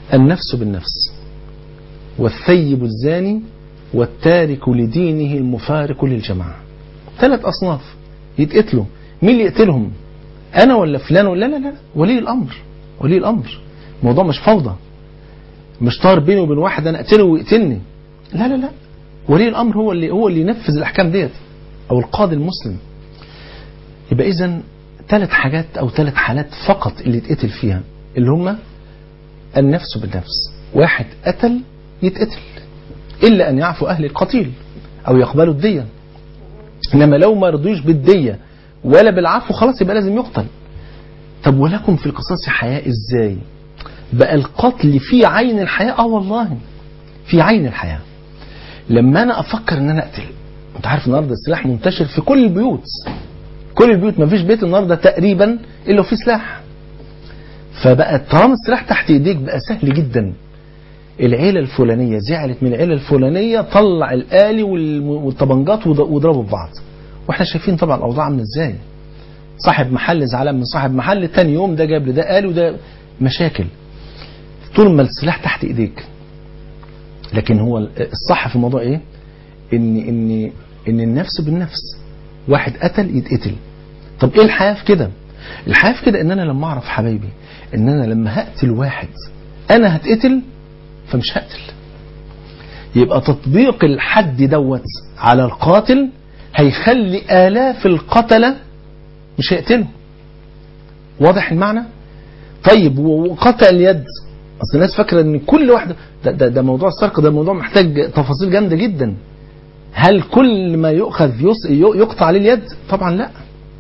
النفس بالنفس والثيب الزاني والتارك لدينه المفارق للجماعة ثلاث أصناف يتقتلوا مين اللي يقتلهم أنا ولا فلان ولا لا لا ولي الأمر ولي الأمر الموضوع مش فوضى مش طار بيني وبين واحد أنا أقتله ويقتلني لا لا لا ولي الأمر هو اللي هو اللي ينفذ الأحكام ديت أو القاضي المسلم يبقى إذا ثلاث حاجات أو ثلاث حالات فقط اللي يتقتل فيها اللي هما النفس بالنفس واحد قتل يتقتل إلا أن يعفو أهل القتيل أو يقبلوا الدية إنما لو ما رضيوش بالدية ولا بالعفو خلاص يبقى لازم يقتل طب ولكم في القصاص حياة إزاي بقى القتل في عين الحياة آه والله في عين الحياة لما أنا أفكر إن أنا أقتل أنت عارف النهاردة السلاح منتشر في كل البيوت كل البيوت ما فيش بيت النهاردة تقريبا إلا فيه سلاح فبقى طالما السلاح تحت ايديك بقى سهل جدا العيلة الفلانية زعلت من العيلة الفلانية طلع الآلي والطبنجات واضربوا في بعض واحنا شايفين طبعا الأوضاع عامله ازاي صاحب محل زعلان من صاحب محل تاني يوم ده جاب لده آلي وده مشاكل طول ما السلاح تحت ايديك لكن هو الصح في الموضوع ايه ان ان ان النفس بالنفس واحد قتل يتقتل طب ايه الحياة في كده الحياة في كده ان انا لما اعرف حبايبي ان انا لما هقتل واحد انا هتقتل فمش هقتل يبقى تطبيق الحد دوت على القاتل هيخلي آلاف القتلة مش هيقتلوا واضح المعنى طيب وقطع اليد اصل الناس فاكره ان كل واحده ده, ده, ده موضوع السرقه ده موضوع محتاج تفاصيل جامده جدا هل كل ما يؤخذ يقطع عليه اليد طبعا لا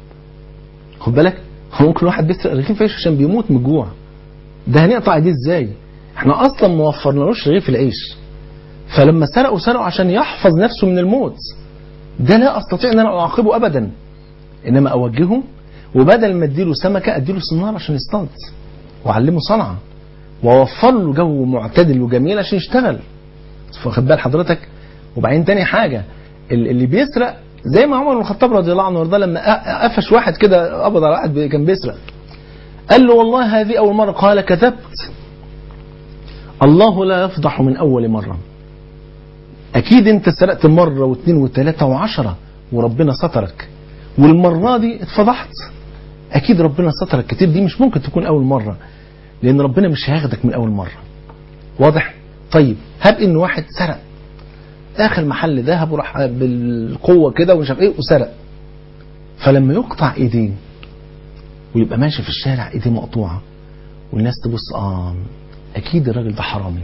خد بالك هو ممكن واحد بيسرق رغيف عيش عشان بيموت من الجوع ده هنقطع ايديه ازاي احنا اصلا ما وفرنالوش رغيف العيش فلما سرقوا سرقوا عشان يحفظ نفسه من الموت ده لا استطيع ان انا اعاقبه ابدا انما اوجهه وبدل ما اديله سمكه اديله صناره عشان يصطاد واعلمه صنعه واوفر له جو معتدل وجميل عشان يشتغل واخد بال حضرتك وبعدين تاني حاجه اللي بيسرق زي ما عمر بن الخطاب رضي الله عنه وارضاه لما قفش واحد كده قبض على واحد كان بيسرق قال له والله هذه اول مره قال كذبت الله لا يفضح من اول مره اكيد انت سرقت مره واثنين وثلاثه وعشره وربنا سترك والمره دي اتفضحت اكيد ربنا سترك كتير دي مش ممكن تكون اول مره لان ربنا مش هياخدك من اول مره واضح طيب هب ان واحد سرق داخل محل ذهب وراح بالقوه كده ومش عارف ايه وسرق فلما يقطع ايديه ويبقى ماشي في الشارع ايديه مقطوعه والناس تبص اه اكيد الراجل ده حرامي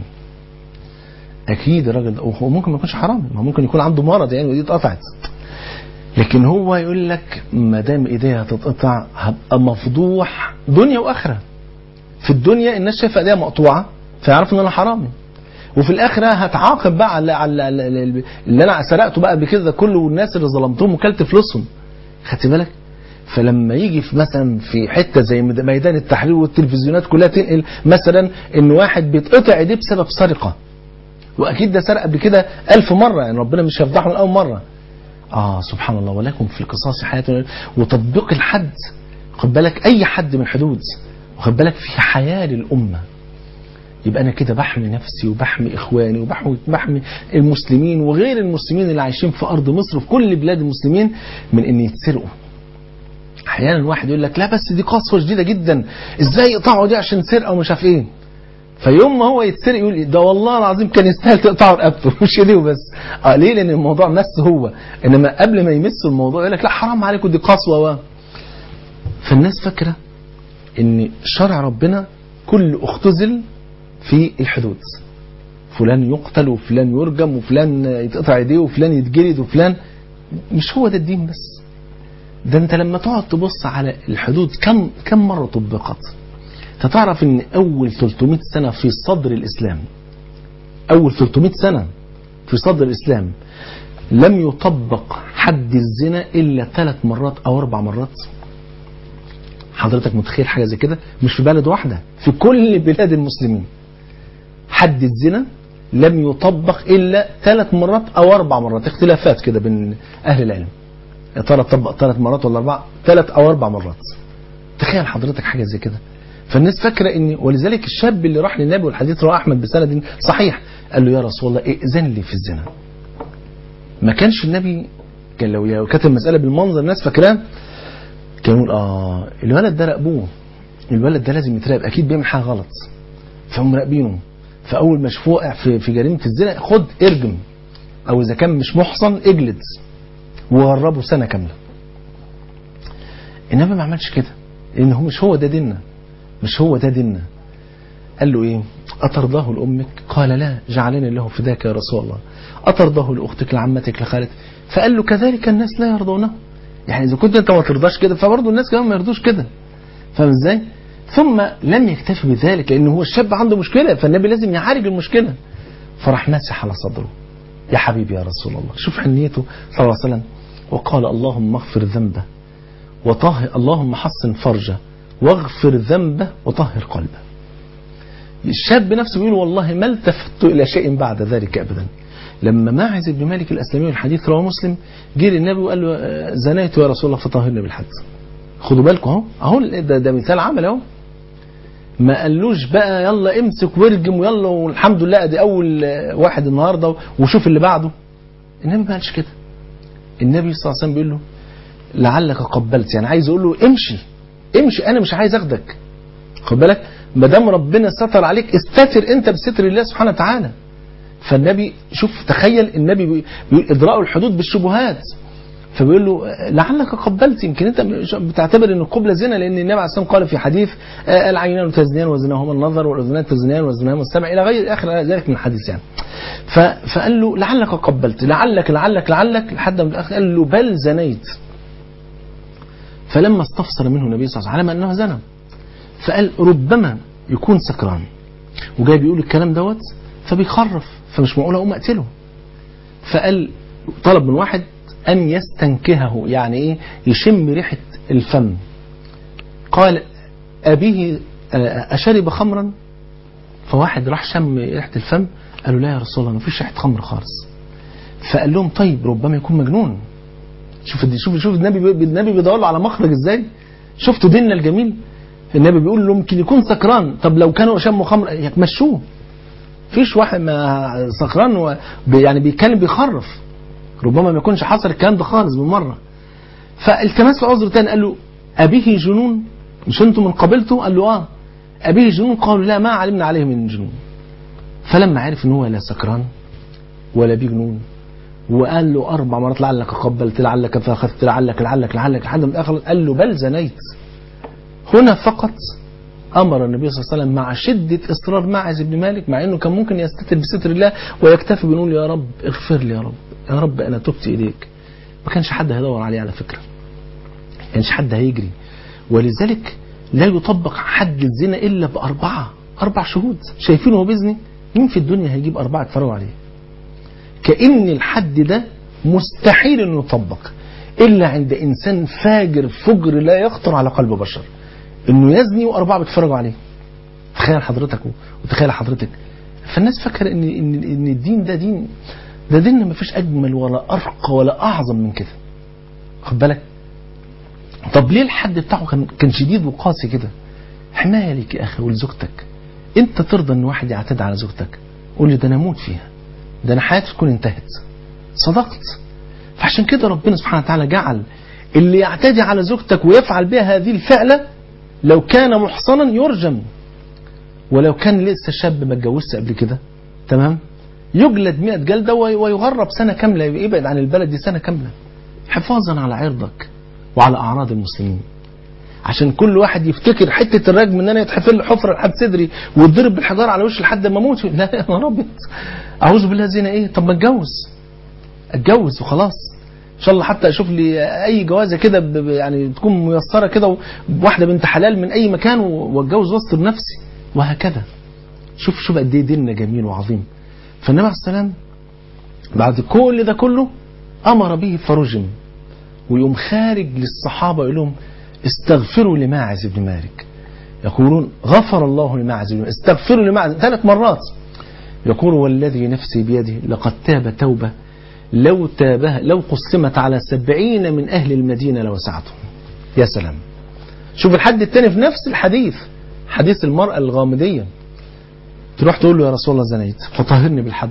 اكيد الراجل ده هو ممكن ما يكونش حرامي ما ممكن يكون عنده مرض يعني وايديه اتقطعت لكن هو يقول لك ما دام ايديها هتتقطع هبقى مفضوح دنيا واخره في الدنيا الناس شايفه ايديها مقطوعه فيعرفوا ان انا حرامي وفي الاخره هتعاقب بقى على, على اللي انا سرقته بقى بكده كله والناس اللي ظلمتهم وكلت فلوسهم خدت بالك فلما يجي في مثلا في حته زي ميدان التحرير والتلفزيونات كلها تنقل مثلا ان واحد بيتقطع ايديه بسبب سرقه واكيد ده سرق قبل كده ألف مره يعني ربنا مش هيفضحه من اول مره اه سبحان الله ولكم في القصاص حياه وتطبيق الحد خد بالك اي حد من الحدود واخد بالك في حياه للامه يبقى انا كده بحمي نفسي وبحمي اخواني وبحمي بحمي المسلمين وغير المسلمين اللي عايشين في ارض مصر وفي كل بلاد المسلمين من ان يتسرقوا احيانا الواحد يقول لك لا بس دي قسوه شديده جدا ازاي يقطعوا دي عشان سرقه ومش عارف ايه فيوم ما هو يتسرق يقول ده والله العظيم كان يستاهل تقطعه رقبته مش ايديه بس اه ليه لان الموضوع مس هو انما قبل ما يمس الموضوع يقول لك لا حرام عليكم دي قسوه و فالناس فاكره ان شرع ربنا كل اختزل في الحدود فلان يقتل وفلان يرجم وفلان يتقطع ايديه وفلان يتجلد وفلان مش هو ده الدين بس ده انت لما تقعد تبص على الحدود كم كم مره طبقت تعرف ان اول 300 سنه في صدر الاسلام اول 300 سنه في صدر الاسلام لم يطبق حد الزنا الا ثلاث مرات او اربع مرات حضرتك متخيل حاجه زي كده مش في بلد واحده في كل بلاد المسلمين حد الزنا لم يطبق الا ثلاث مرات او اربع مرات اختلافات كده بين اهل العلم يا ترى طبق ثلاث مرات ولا اربع ثلاث او اربع مرات تخيل حضرتك حاجه زي كده فالناس فاكره ان ولذلك الشاب اللي راح للنبي والحديث رواه احمد بسند صحيح قال له يا رسول الله ائذن لي في الزنا ما كانش النبي كان لو كانت المساله بالمنظر الناس فاكراه كان يقول اه الولد ده راقبوه الولد ده لازم يتراقب اكيد بيعمل حاجه غلط فهم راقبينه فاول ما شافوه وقع في في جريمه الزنا خد ارجم او اذا كان مش محصن اجلد وغربه سنه كامله النبي ما عملش كده لان هو مش هو ده ديننا مش هو ده ديننا قال له ايه أترضاه لأمك قال لا جعلني الله فداك يا رسول الله أترضاه لأختك لعمتك لخالتك فقال له كذلك الناس لا يرضونه يعني إذا كنت أنت ما ترضاش كده فبرضه الناس كمان ما يرضوش كده فاهم ازاي ثم لم يكتفي بذلك لأنه هو الشاب عنده مشكلة فالنبي لازم يعالج المشكلة فراح ماسح على صدره يا حبيبي يا رسول الله شوف حنيته صلى الله عليه وسلم وقال اللهم اغفر ذنبه وطهر اللهم حصن فرجه واغفر ذنبه وطهر قلبه الشاب نفسه بيقول والله ما التفت إلى شيء بعد ذلك أبدا لما ماعز بن مالك الأسلمي الحديث رواه مسلم جه للنبي وقال له زنيت يا رسول الله فطهرني بالحد خدوا بالكم اهو اهو ده, ده مثال عمل اهو ما قالوش بقى يلا امسك وارجم ويلا والحمد لله ادي اول واحد النهارده وشوف اللي بعده النبي ما قالش كده النبي صلى الله عليه وسلم بيقول له لعلك قبلت يعني عايز يقول له امشي امشي انا مش عايز اخدك خد بالك ما دام ربنا ستر عليك استتر انت بستر الله سبحانه وتعالى فالنبي شوف تخيل النبي بيقول ادراء الحدود بالشبهات فبيقول له لعلك قبلت يمكن انت بتعتبر ان القبله زنا لان النبي عليه الصلاه والسلام قال في حديث العينان تزنيان وزناهما النظر والاذنان تزنيان وزناهما السمع الى غير اخر ذلك من الحديث يعني فقال له لعلك قبلت لعلك لعلك لعلك لحد ما الاخر قال له بل زنيت فلما استفسر منه النبي صلى الله عليه وسلم علم انه زنى فقال ربما يكون سكران وجاي بيقول الكلام دوت فبيخرف فمش معقول اقوم اقتله فقال طلب من واحد ان يستنكهه يعني ايه يشم ريحه الفم قال ابيه اشرب خمرا فواحد راح شم ريحه الفم قال له لا يا رسول الله ما فيش ريحه خمر خالص فقال لهم طيب ربما يكون مجنون شوف شوف شوف النبي النبي بيدور على مخرج ازاي شفتوا ديننا الجميل النبي بيقول له ممكن يكون سكران طب لو كانوا شموا خمر يتمشوه فيش واحد ما سكران و... يعني بيتكلم بيخرف ربما ما يكونش حصل الكلام ده خالص بالمره فالتمس له عذر تاني قال له ابيه جنون مش انتم من قبيلته قال له اه ابيه جنون قالوا لا ما علمنا عليه من جنون فلما عرف ان هو لا سكران ولا بيه جنون وقال له اربع مرات لعلك قبلت لعلك فاخذت لعلك لعلك لعلك لحد ما الاخر قال له بل زنيت هنا فقط امر النبي صلى الله عليه وسلم مع شده اصرار معز بن مالك مع انه كان ممكن يستتر بستر الله ويكتفي بنقول يا رب اغفر لي يا رب يا رب انا تبت اليك ما كانش حد هيدور عليه على فكره ما كانش حد هيجري ولذلك لا يطبق حد الزنا الا باربعه اربع شهود شايفينه هو بيزني مين في الدنيا هيجيب اربعه يتفرجوا عليه كان الحد ده مستحيل انه يطبق الا عند انسان فاجر فجر لا يخطر على قلب بشر انه يزني واربعه بيتفرجوا عليه تخيل حضرتك وتخيل حضرتك فالناس فاكره ان ان ان الدين ده دين ده ديننا ما فيش اجمل ولا ارقى ولا اعظم من كده خد بالك طب ليه الحد بتاعه كان كان شديد وقاسي كده حمايه ليك يا اخي ولزوجتك انت ترضى ان واحد يعتدي على زوجتك قول لي ده انا اموت فيها ده انا حياتي تكون انتهت صدقت فعشان كده ربنا سبحانه وتعالى جعل اللي يعتدي على زوجتك ويفعل بها هذه الفعله لو كان محصنا يرجم ولو كان لسه شاب ما اتجوزش قبل كده تمام يجلد 100 جلده ويغرب سنه كامله يبعد عن البلد دي سنه كامله حفاظا على عرضك وعلى اعراض المسلمين عشان كل واحد يفتكر حته الرجم ان انا يتحفر لي حفره لحد صدري واتضرب بالحجاره على وشي لحد ما اموت لا يا نهار ابيض اعوذ بالله زينا ايه طب ما اتجوز اتجوز وخلاص ان شاء الله حتى اشوف لي اي جوازه كده يعني تكون ميسره كده واحده بنت حلال من اي مكان واتجوز واستر نفسي وهكذا شوف شوف قد ايه ديننا جميل وعظيم فالنبي عليه السلام بعد كل ده كله امر به فرجم ويقوم خارج للصحابه يقول لهم استغفروا لماعز بن مالك يقولون غفر الله لماعز بن مالك استغفروا لماعز ثلاث مرات يقول والذي نفسي بيده لقد تاب توبه لو تابها لو قسمت على سبعين من أهل المدينة لوسعتهم يا سلام شوف الحد الثاني في نفس الحديث حديث المرأة الغامدية تروح تقول له يا رسول الله زنيت فطهرني بالحد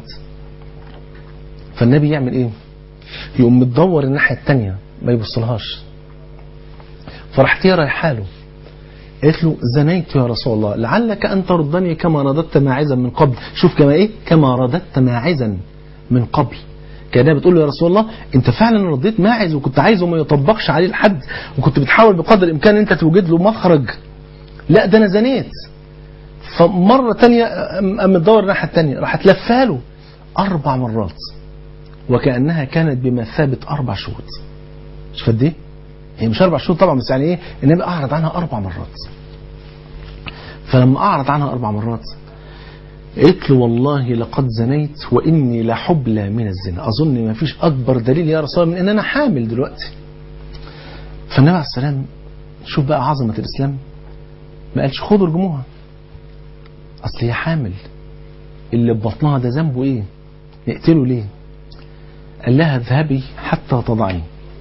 فالنبي يعمل ايه يقوم متدور الناحية التانية ما يبصلهاش فرحت هي رايحه له قالت له زنيت يا رسول الله لعلك أن تردني كما رددت ماعزا من قبل شوف كما إيه كما رددت ماعزا من قبل كانها بتقول له يا رسول الله انت فعلا رديت ماعز وكنت عايزه ما يطبقش عليه الحد وكنت بتحاول بقدر الامكان انت توجد له مخرج لا ده انا زنيت فمره تانية قام مدور الناحيه التانية راحت لفاله اربع مرات وكانها كانت بمثابه اربع شهود شوف قد ايه هي مش اربع شهور طبعا بس يعني ايه النبي اعرض عنها اربع مرات فلما اعرض عنها اربع مرات قلت له والله لقد زنيت واني لحبلى من الزنا اظن ما فيش اكبر دليل يا رسول الله من ان انا حامل دلوقتي فالنبي عليه السلام شوف بقى عظمه الاسلام ما قالش خدوا ارجموها اصل هي حامل اللي ببطنها ده ذنبه ايه نقتله ليه قال لها اذهبي حتى تضعيه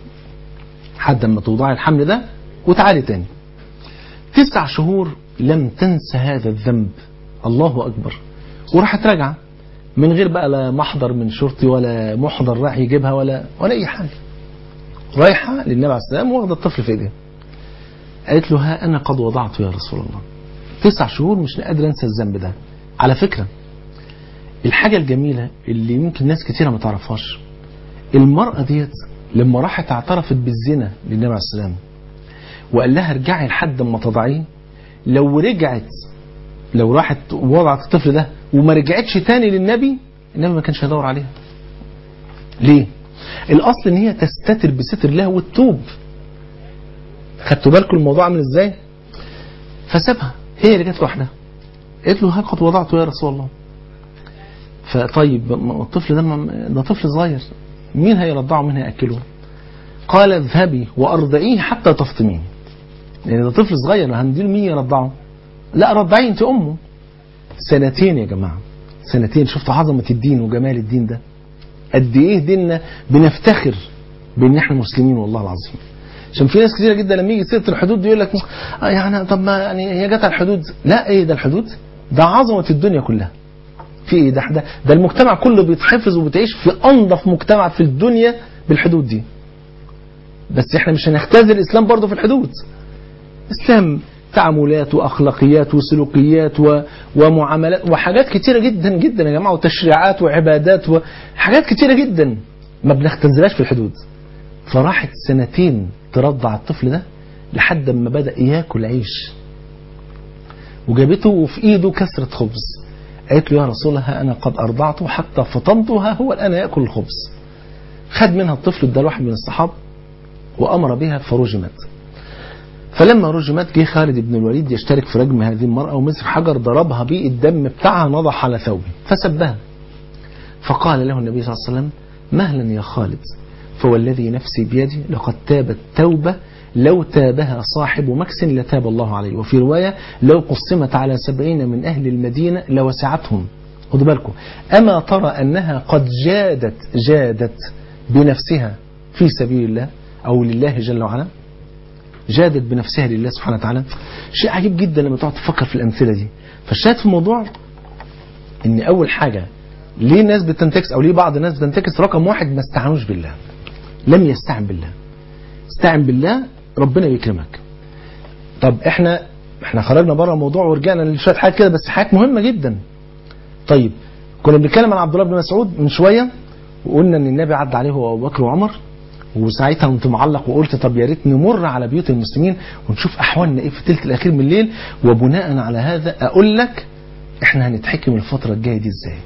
حد ما توضعي الحمل ده وتعالي تاني تسع شهور لم تنسى هذا الذنب الله أكبر وراحت راجعة من غير بقى لا محضر من شرطي ولا محضر راح يجيبها ولا ولا أي حاجة رايحة للنبي عليه السلام واخدة الطفل في ايديها قالت له ها أنا قد وضعته يا رسول الله تسع شهور مش قادر أنسى الذنب ده على فكرة الحاجة الجميلة اللي يمكن ناس كتيرة ما تعرفهاش المرأة ديت لما راحت اعترفت بالزنا للنبي عليه السلام وقال لها ارجعي لحد ما تضعيه لو رجعت لو راحت وضعت الطفل ده وما رجعتش تاني للنبي النبي ما كانش هيدور عليها ليه الاصل ان هي تستتر بستر الله وتتوب خدتوا بالكم الموضوع عامل ازاي فسابها هي اللي جت لوحدها قالت له ها قد وضعته يا رسول الله فطيب الطفل ده ده طفل صغير مين هيرضعه مين هياكله قال اذهبي وارضعيه حتى تفطميه يعني ده طفل صغير هنديله مين يرضعه لا رضعيه انت امه سنتين يا جماعه سنتين شفتوا عظمه الدين وجمال الدين ده قد ايه ديننا بنفتخر بان احنا مسلمين والله العظيم عشان في ناس كتيره جدا لما يجي سيره الحدود دي يقول لك آه يعني طب ما يعني هي جت على الحدود لا ايه ده الحدود ده عظمه الدنيا كلها في ايه ده ده, ده المجتمع كله بيتحفظ وبتعيش في انظف مجتمع في الدنيا بالحدود دي بس احنا مش هنختزل الاسلام برضه في الحدود اسلام تعاملات واخلاقيات وسلوكيات و... ومعاملات وحاجات كتيره جدا جدا يا جماعه وتشريعات وعبادات وحاجات كتيره جدا ما بنختزلهاش في الحدود فراحت سنتين ترضع الطفل ده لحد ما بدا ياكل عيش وجابته وفي ايده كسره خبز قالت له يا رسول الله انا قد ارضعته حتى فطمته ها هو الان ياكل الخبز خد منها الطفل ده واحد من الصحابه وامر بها فرجمت فلما رجمت جه خالد بن الوليد يشترك في رجم هذه المرأة ومسك حجر ضربها بيه الدم بتاعها نضح على ثوبه فسبها فقال له النبي صلى الله عليه وسلم مهلا يا خالد فوالذي نفسي بيدي لقد تابت توبة لو تابها صاحب مكس لتاب الله عليه وفي رواية لو قسمت على سبعين من أهل المدينة لوسعتهم خدوا بالكم أما ترى أنها قد جادت جادت بنفسها في سبيل الله أو لله جل وعلا جادت بنفسها لله سبحانه وتعالى شيء عجيب جدا لما تقعد تفكر في الأمثلة دي فالشاهد في الموضوع ان أول حاجة ليه الناس بتنتكس أو ليه بعض الناس بتنتكس رقم واحد ما استعانوش بالله لم يستعن بالله استعن بالله ربنا يكرمك طب احنا احنا خرجنا بره الموضوع ورجعنا لشويه حاجات كده بس حاجات مهمه جدا طيب كنا بنتكلم عن عبد الله بن مسعود من شويه وقلنا ان النبي عدى عليه هو ابو بكر وعمر وساعتها كنت معلق وقلت طب يا ريت نمر على بيوت المسلمين ونشوف احوالنا ايه في الثلث الاخير من الليل وبناء على هذا اقول لك احنا هنتحكم الفتره الجايه دي ازاي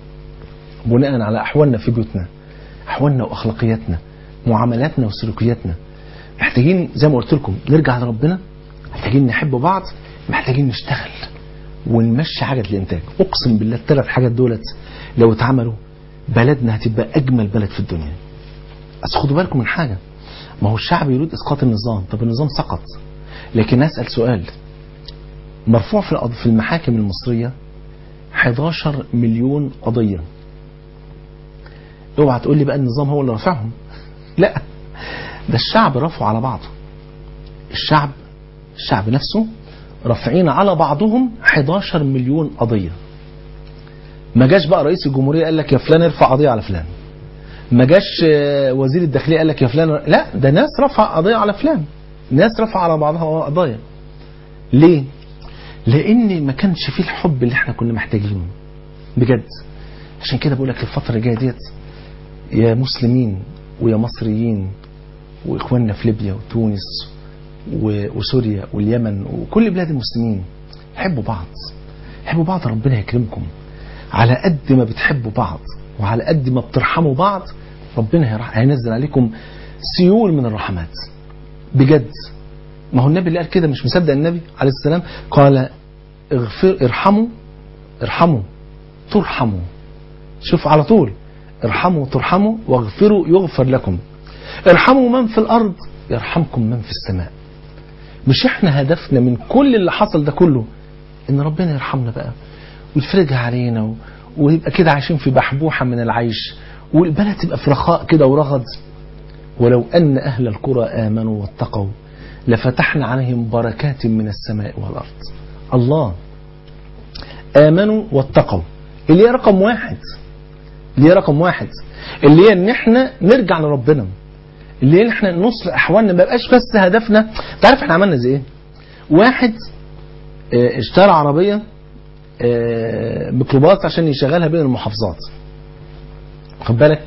بناء على احوالنا في بيوتنا احوالنا واخلاقياتنا معاملاتنا وسلوكياتنا محتاجين زي ما قلت لكم نرجع لربنا محتاجين نحب بعض محتاجين نشتغل ونمشي حاجة الإنتاج أقسم بالله الثلاث حاجات دولت لو اتعملوا بلدنا هتبقى أجمل بلد في الدنيا بس خدوا بالكم من حاجة ما هو الشعب يريد إسقاط النظام طب النظام سقط لكن أسأل سؤال مرفوع في في المحاكم المصرية 11 مليون قضية اوعى تقول لي بقى النظام هو اللي رافعهم لا ده الشعب رفعه على بعضه الشعب الشعب نفسه رافعين على بعضهم 11 مليون قضيه ما جاش بقى رئيس الجمهوريه قال لك يا فلان ارفع قضيه على فلان ما جاش آه، وزير الداخليه قال لك يا فلان لا ده ناس رفع قضيه على فلان ناس رفع على بعضها قضايا ليه لان ما كانش فيه الحب اللي احنا كنا محتاجينه بجد عشان كده بقول لك الفتره الجايه ديت يا مسلمين ويا مصريين واخواننا في ليبيا وتونس و- وسوريا واليمن وكل بلاد المسلمين حبوا بعض حبوا بعض ربنا يكرمكم على قد ما بتحبوا بعض وعلى قد ما بترحموا بعض ربنا هيرح- هينزل عليكم سيول من الرحمات بجد ما هو النبي اللي قال كده مش مصدق النبي عليه السلام قال اغفر ارحموا ارحموا ترحموا شوف على طول ارحموا ترحموا واغفروا يغفر لكم ارحموا من في الارض يرحمكم من في السماء مش احنا هدفنا من كل اللي حصل ده كله ان ربنا يرحمنا بقى ويفرجها علينا و... ويبقى كده عايشين في بحبوحه من العيش والبلد تبقى في رخاء كده ورغد ولو ان اهل القرى امنوا واتقوا لفتحنا عليهم بركات من السماء والارض الله امنوا واتقوا اللي هي رقم واحد اللي هي رقم واحد اللي هي ان احنا نرجع لربنا اللي هي ان احنا نصلح احوالنا ما يبقاش بس هدفنا تعرف احنا عملنا زي ايه واحد اه، اشترى عربيه اه، ميكروباص عشان يشغلها بين المحافظات خد بالك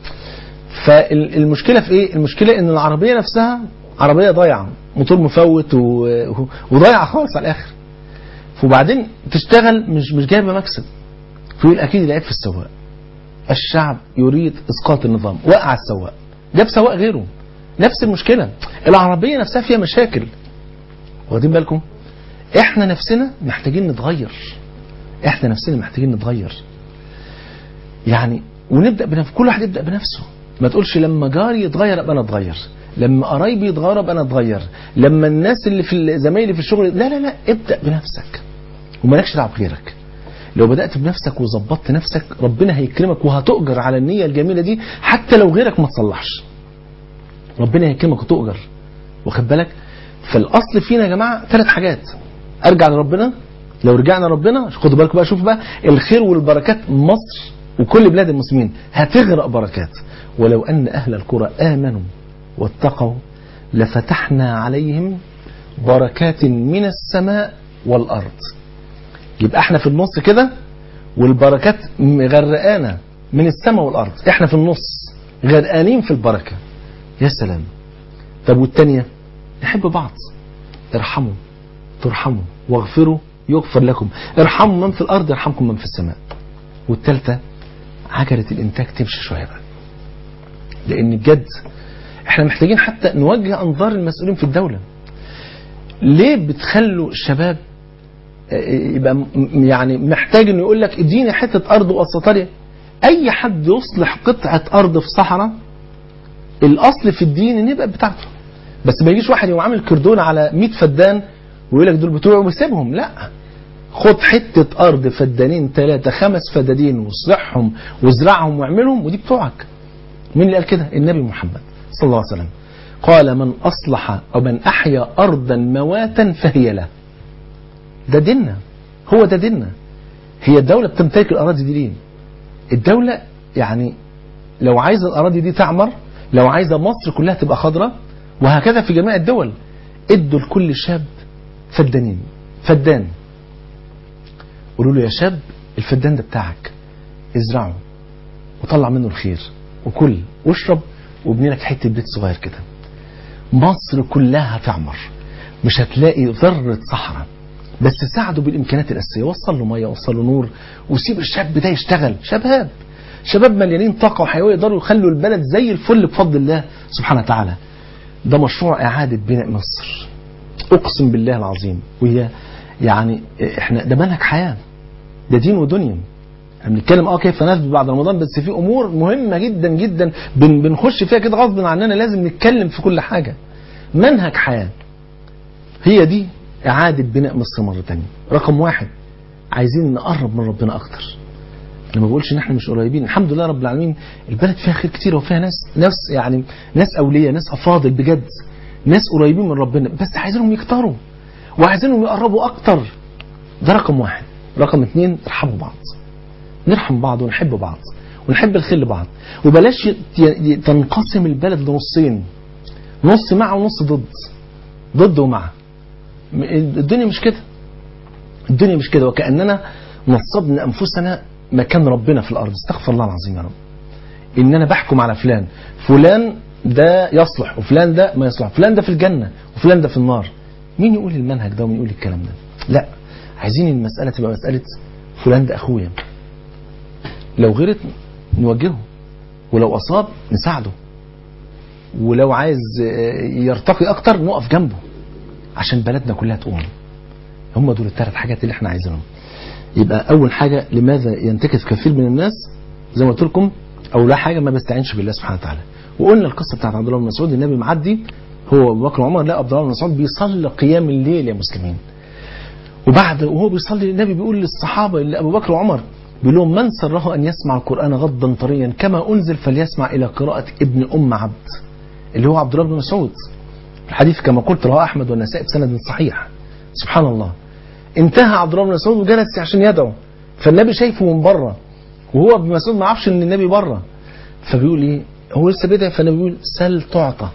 فالمشكله في ايه المشكله ان العربيه نفسها عربيه ضايعه موتور مفوت و- و- وضايعه خالص على الاخر وبعدين تشتغل مش مش جايبه مكسب فيقول اكيد العيب في السواق الشعب يريد اسقاط النظام وقع السواق جاب سواق غيره نفس المشكله العربيه نفسها فيها مشاكل واخدين بالكم احنا نفسنا محتاجين نتغير احنا نفسنا محتاجين نتغير يعني ونبدا بنفس كل واحد يبدا بنفسه ما تقولش لما جاري يتغير ابقى انا اتغير لما قرايبي يتغيروا ابقى انا اتغير لما الناس اللي في ال- زمايلي في الشغل لا لا لا ابدا بنفسك ومالكش دعوه بغيرك لو بدات بنفسك وظبطت نفسك ربنا هيكرمك وهتؤجر على النيه الجميله دي حتى لو غيرك ما تصلحش ربنا هيكرمك وتؤجر واخد بالك فالاصل فينا يا جماعه ثلاث حاجات ارجع لربنا لو رجعنا لربنا خدوا بالكم بقى شوفوا بقى الخير والبركات مصر وكل بلاد المسلمين هتغرق بركات ولو ان اهل القرى امنوا واتقوا لفتحنا عليهم بركات من السماء والارض يبقى احنا في النص كده والبركات مغرقانا من السماء والارض احنا في النص غرقانين في البركه يا سلام طب والتانية نحب بعض ارحموا ترحموا واغفروا يغفر لكم ارحموا من في الارض يرحمكم من في السماء والتالتة عجلة الانتاج تمشي شوية بقى لان بجد احنا محتاجين حتى نوجه انظار المسؤولين في الدولة ليه بتخلوا الشباب يبقى م- يعني محتاج انه يقول لك اديني حته ارض وسطرية اي حد يصلح قطعه ارض في صحراء الاصل في الدين ان يبقى بتاعته بس ما يجيش واحد يقوم عامل كردون على 100 فدان ويقول لك دول بتوعه ويسيبهم لا خد حته ارض فدانين ثلاثه خمس فدادين واصلحهم وازرعهم واعملهم ودي بتوعك مين اللي قال كده النبي محمد صلى الله عليه وسلم قال من اصلح او من احيا ارضا مواتا فهي له ده ديننا هو ده ديننا هي الدولة بتمتلك الأراضي دي ليه الدولة يعني لو عايزة الأراضي دي تعمر لو عايزة مصر كلها تبقى خضراء وهكذا في جميع الدول ادوا لكل شاب فدانين فدان قولوا له يا شاب الفدان ده بتاعك ازرعه وطلع منه الخير وكل واشرب وابني لك حته بيت صغير كده مصر كلها هتعمر مش هتلاقي ذره صحراء بس ساعده بالامكانيات الاساسيه وصل له ميه وصل له نور وسيب الشاب ده يشتغل شباب شباب مليانين طاقه وحيويه يقدروا يخلوا البلد زي الفل بفضل الله سبحانه وتعالى ده مشروع اعاده بناء مصر اقسم بالله العظيم وهي يعني احنا ده منهج حياه ده دين ودنيا احنا بنتكلم اه كيف نثبت بعد رمضان بس في امور مهمه جدا جدا بن بنخش فيها كده غصب عننا لازم نتكلم في كل حاجه منهج حياه هي دي إعادة بناء مصر مرة تانية رقم واحد عايزين نقرب من ربنا أكتر أنا ما بقولش إن إحنا مش قريبين الحمد لله رب العالمين البلد فيها خير كتير وفيها ناس ناس يعني ناس أولياء ناس أفاضل بجد ناس قريبين من ربنا بس عايزينهم يكتروا وعايزينهم يقربوا اكتر ده رقم واحد رقم اتنين ارحموا بعض نرحم بعض ونحب بعض ونحب الخير لبعض وبلاش ي- ي- تنقسم البلد لنصين نص مع ونص ضد ضد ومع م- الدنيا مش كده الدنيا مش كده وكأننا نصبنا أنفسنا مكان ربنا في الأرض استغفر الله العظيم يا رب إن أنا بحكم على فلان فلان ده يصلح وفلان ده ما يصلح فلان ده في الجنة وفلان ده في النار مين يقول المنهج ده ومين يقول الكلام ده لا عايزين المسألة تبقى مسألة فلان ده أخويا لو غلط نوجهه ولو أصاب نساعده ولو عايز آه، يرتقي أكتر نقف جنبه عشان بلدنا كلها تقوم هم دول الثلاث حاجات اللي احنا عايزينهم يبقى اول حاجه لماذا ينتكس كثير من الناس زي ما قلت لكم اول حاجه ما بيستعينش بالله سبحانه وتعالى وقلنا القصه بتاعت عبد الله بن مسعود النبي معدي هو ابو بكر وعمر لا عبد الله بن مسعود بيصلي قيام الليل يا مسلمين وبعد وهو بيصلي النبي بيقول للصحابه اللي ابو بكر وعمر بيقول لهم من سره ان يسمع القران غضا طريا كما انزل فليسمع الى قراءه ابن ام عبد اللي هو عبد الله بن مسعود الحديث كما قلت رواه احمد والنسائي بسند صحيح سبحان الله انتهى عبد الله بن مسعود وجلس عشان يدعو فالنبي شايفه من بره وهو ابن مسعود ما عرفش ان النبي بره فبيقول ايه هو لسه بيدعي فالنبي بيقول سل تعطى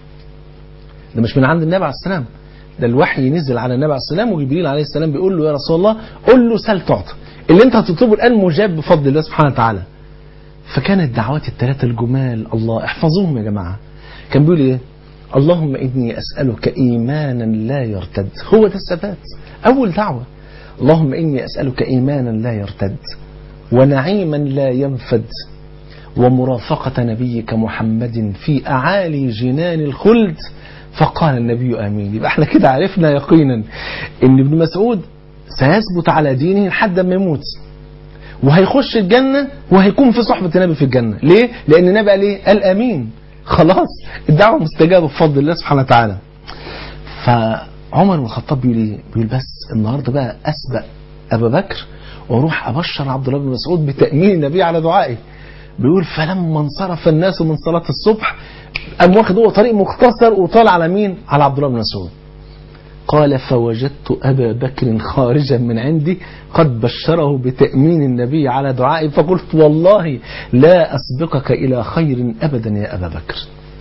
ده مش من عند النبي عليه السلام ده الوحي نزل على النبي عليه السلام وجبريل عليه السلام بيقول له يا رسول الله قل له سل تعطى اللي انت هتطلبه الان مجاب بفضل الله سبحانه وتعالى فكانت دعوات الثلاثه الجمال الله احفظوهم يا جماعه كان بيقول ايه اللهم إني أسألك إيمانا لا يرتد هو ده الثبات أول دعوة اللهم إني أسألك إيمانا لا يرتد ونعيما لا ينفد ومرافقة نبيك محمد في أعالي جنان الخلد فقال النبي آمين يبقى احنا كده عرفنا يقينا ان ابن مسعود سيثبت على دينه لحد ما يموت وهيخش الجنة وهيكون في صحبة النبي في الجنة ليه؟ لأن النبي قال ايه؟ قال آمين خلاص الدعوة مستجابة بفضل الله سبحانه وتعالى فعمر بن الخطاب بيقول ايه؟ بيقول بس النهارده بقى أسبق أبا بكر واروح أبشر عبد الله بن مسعود بتأمين النبي على دعائه بيقول فلما انصرف الناس من صلاة الصبح قام واخد هو طريق مختصر وطال على مين؟ على عبد الله بن مسعود قال فوجدت أبا بكر خارجا من عندي قد بشره بتأمين النبي على دعائي فقلت والله لا أسبقك إلى خير أبدا يا أبا بكر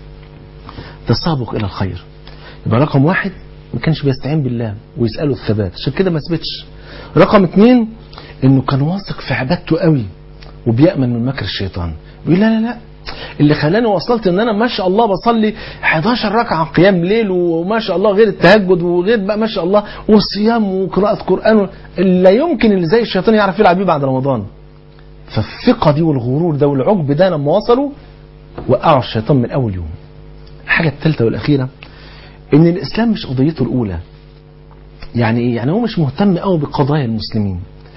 تسابق إلى الخير يبقى رقم واحد ما كانش بيستعين بالله ويسأله الثبات عشان كده ما ثبتش رقم اتنين انه كان واثق في عبادته قوي وبيأمن من مكر الشيطان بيقول لا لا لا اللي خلاني وصلت ان انا ما شاء الله بصلي 11 ركعه قيام ليل وما شاء الله غير التهجد وغير بقى ما شاء الله والصيام وقراءه قران لا يمكن اللي زي الشيطان يعرف يلعب بيه بعد رمضان فالثقه دي والغرور ده والعجب ده لما وصلوا وقعوا الشيطان من اول يوم الحاجه الثالثه والاخيره ان الاسلام مش قضيته الاولى يعني ايه يعني هو مش مهتم قوي بقضايا المسلمين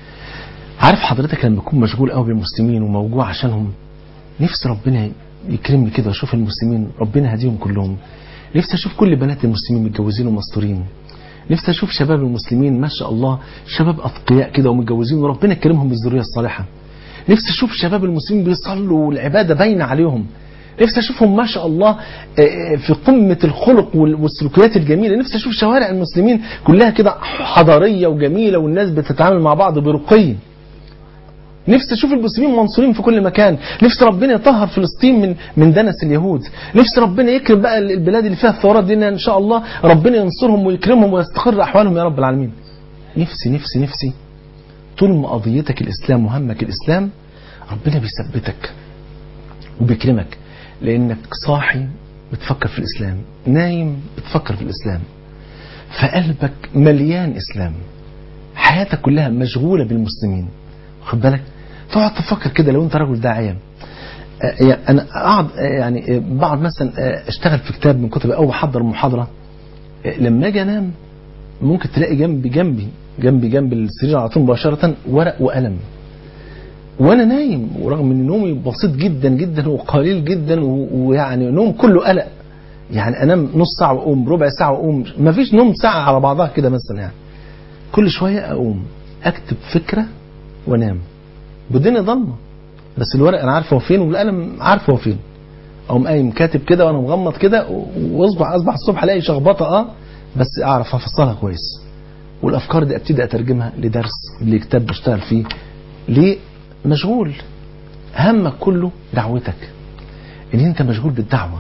عارف حضرتك لما يكون مشغول قوي بالمسلمين وموجوع عشانهم نفسي ربنا يكرمني كده واشوف المسلمين ربنا هديهم كلهم نفسي اشوف كل بنات المسلمين متجوزين ومستورين نفسي اشوف شباب المسلمين ما شاء الله شباب اتقياء كده ومتجوزين وربنا يكرمهم بالذريه الصالحه نفسي اشوف شباب المسلمين بيصلوا والعباده باينه عليهم نفسي اشوفهم ما شاء الله في قمه الخلق والسلوكيات الجميله نفسي اشوف شوارع المسلمين كلها كده حضاريه وجميله والناس بتتعامل مع بعض برقي نفسي اشوف المسلمين منصورين في كل مكان نفسي ربنا يطهر فلسطين من من دنس اليهود نفسي ربنا يكرم بقى البلاد اللي فيها الثورات دي ان شاء الله ربنا ينصرهم ويكرمهم ويستقر احوالهم يا رب العالمين نفسي نفسي نفسي طول ما قضيتك الاسلام وهمك الاسلام ربنا بيثبتك وبيكرمك لانك صاحي بتفكر في الاسلام نايم بتفكر في الاسلام فقلبك مليان اسلام حياتك كلها مشغوله بالمسلمين خد بالك تقعد تفكر كده لو انت رجل داعيه انا اقعد يعني بقعد مثلا اشتغل في كتاب من كتب او بحضر محاضره لما اجي انام ممكن تلاقي جنبي جنبي جنبي جنب السرير على طول مباشره ورق وقلم وانا نايم ورغم ان نومي بسيط جدا جدا وقليل جدا ويعني نوم كله قلق يعني انام نص ساعه واقوم ربع ساعه واقوم ما فيش نوم ساعه على بعضها كده مثلا يعني كل شويه اقوم اكتب فكره وانام والدنيا ضلمه بس الورق انا عارف هو فين والقلم عارف هو فين اقوم قايم كاتب كده وانا مغمض كده واصبح اصبح الصبح الاقي شخبطه اه بس اعرف افصلها كويس والافكار دي ابتدي اترجمها لدرس لكتاب بشتغل فيه ليه مشغول همك كله دعوتك ان انت مشغول بالدعوه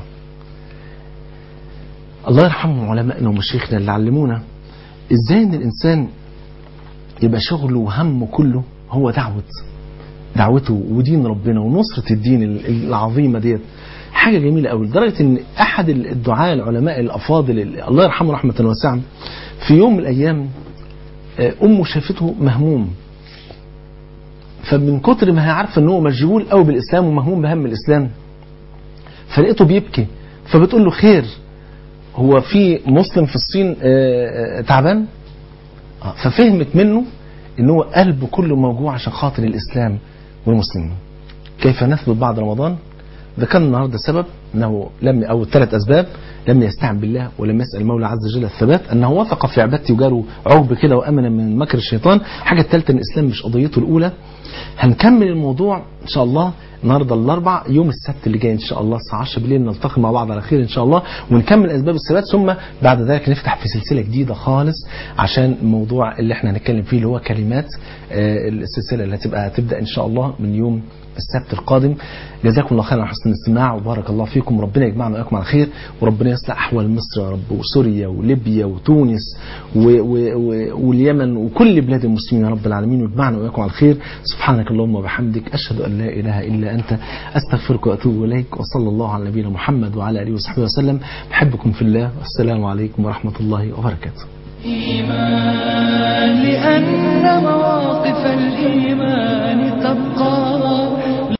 الله يرحمهم علمائنا ومشايخنا اللي علمونا ازاي ان الانسان يبقى شغله وهمه كله هو دعوه دعوته ودين ربنا ونصرة الدين العظيمة ديت حاجة جميلة قوي لدرجة ان احد الدعاء العلماء الافاضل الله يرحمه رحمة واسعة في يوم من الايام امه شافته مهموم فمن كتر ما هي عارفه ان هو مشغول قوي بالاسلام ومهموم بهم الاسلام فلقيته بيبكي فبتقول له خير هو في مسلم في الصين تعبان ففهمت منه ان هو قلبه كله موجوع عشان خاطر الاسلام والمسلمين كيف نثبت بعد رمضان ذكرنا النهارده سبب انه لم او ثلاث اسباب لم يستعن بالله ولم يسال المولى عز وجل الثبات انه وثق في عبادته وجاله عقب كده وامن من مكر الشيطان الحاجه الثالثه ان الاسلام مش قضيته الاولى هنكمل الموضوع ان شاء الله النهارده الاربع يوم السبت اللي جاي ان شاء الله الساعه 10 بالليل نلتقي مع بعض على خير ان شاء الله ونكمل اسباب الثبات ثم بعد ذلك نفتح في سلسله جديده خالص عشان الموضوع اللي احنا هنتكلم فيه اللي هو كلمات السلسله اللي هتبقى هتبدا ان شاء الله من يوم السبت القادم جزاكم الله خيرا على حسن الاستماع وبارك الله فيكم ربنا يجمعنا وياكم على خير وربنا يصلح احوال مصر يا رب وسوريا وليبيا وتونس و و و واليمن وكل بلاد المسلمين يا رب العالمين ويجمعنا وياكم على خير سبحانك اللهم وبحمدك اشهد ان لا اله الا انت استغفرك واتوب اليك وصلى الله على نبينا محمد وعلى اله وصحبه وسلم بحبكم في الله والسلام عليكم ورحمه الله وبركاته إيمان لأن مواقف الإيمان تبقى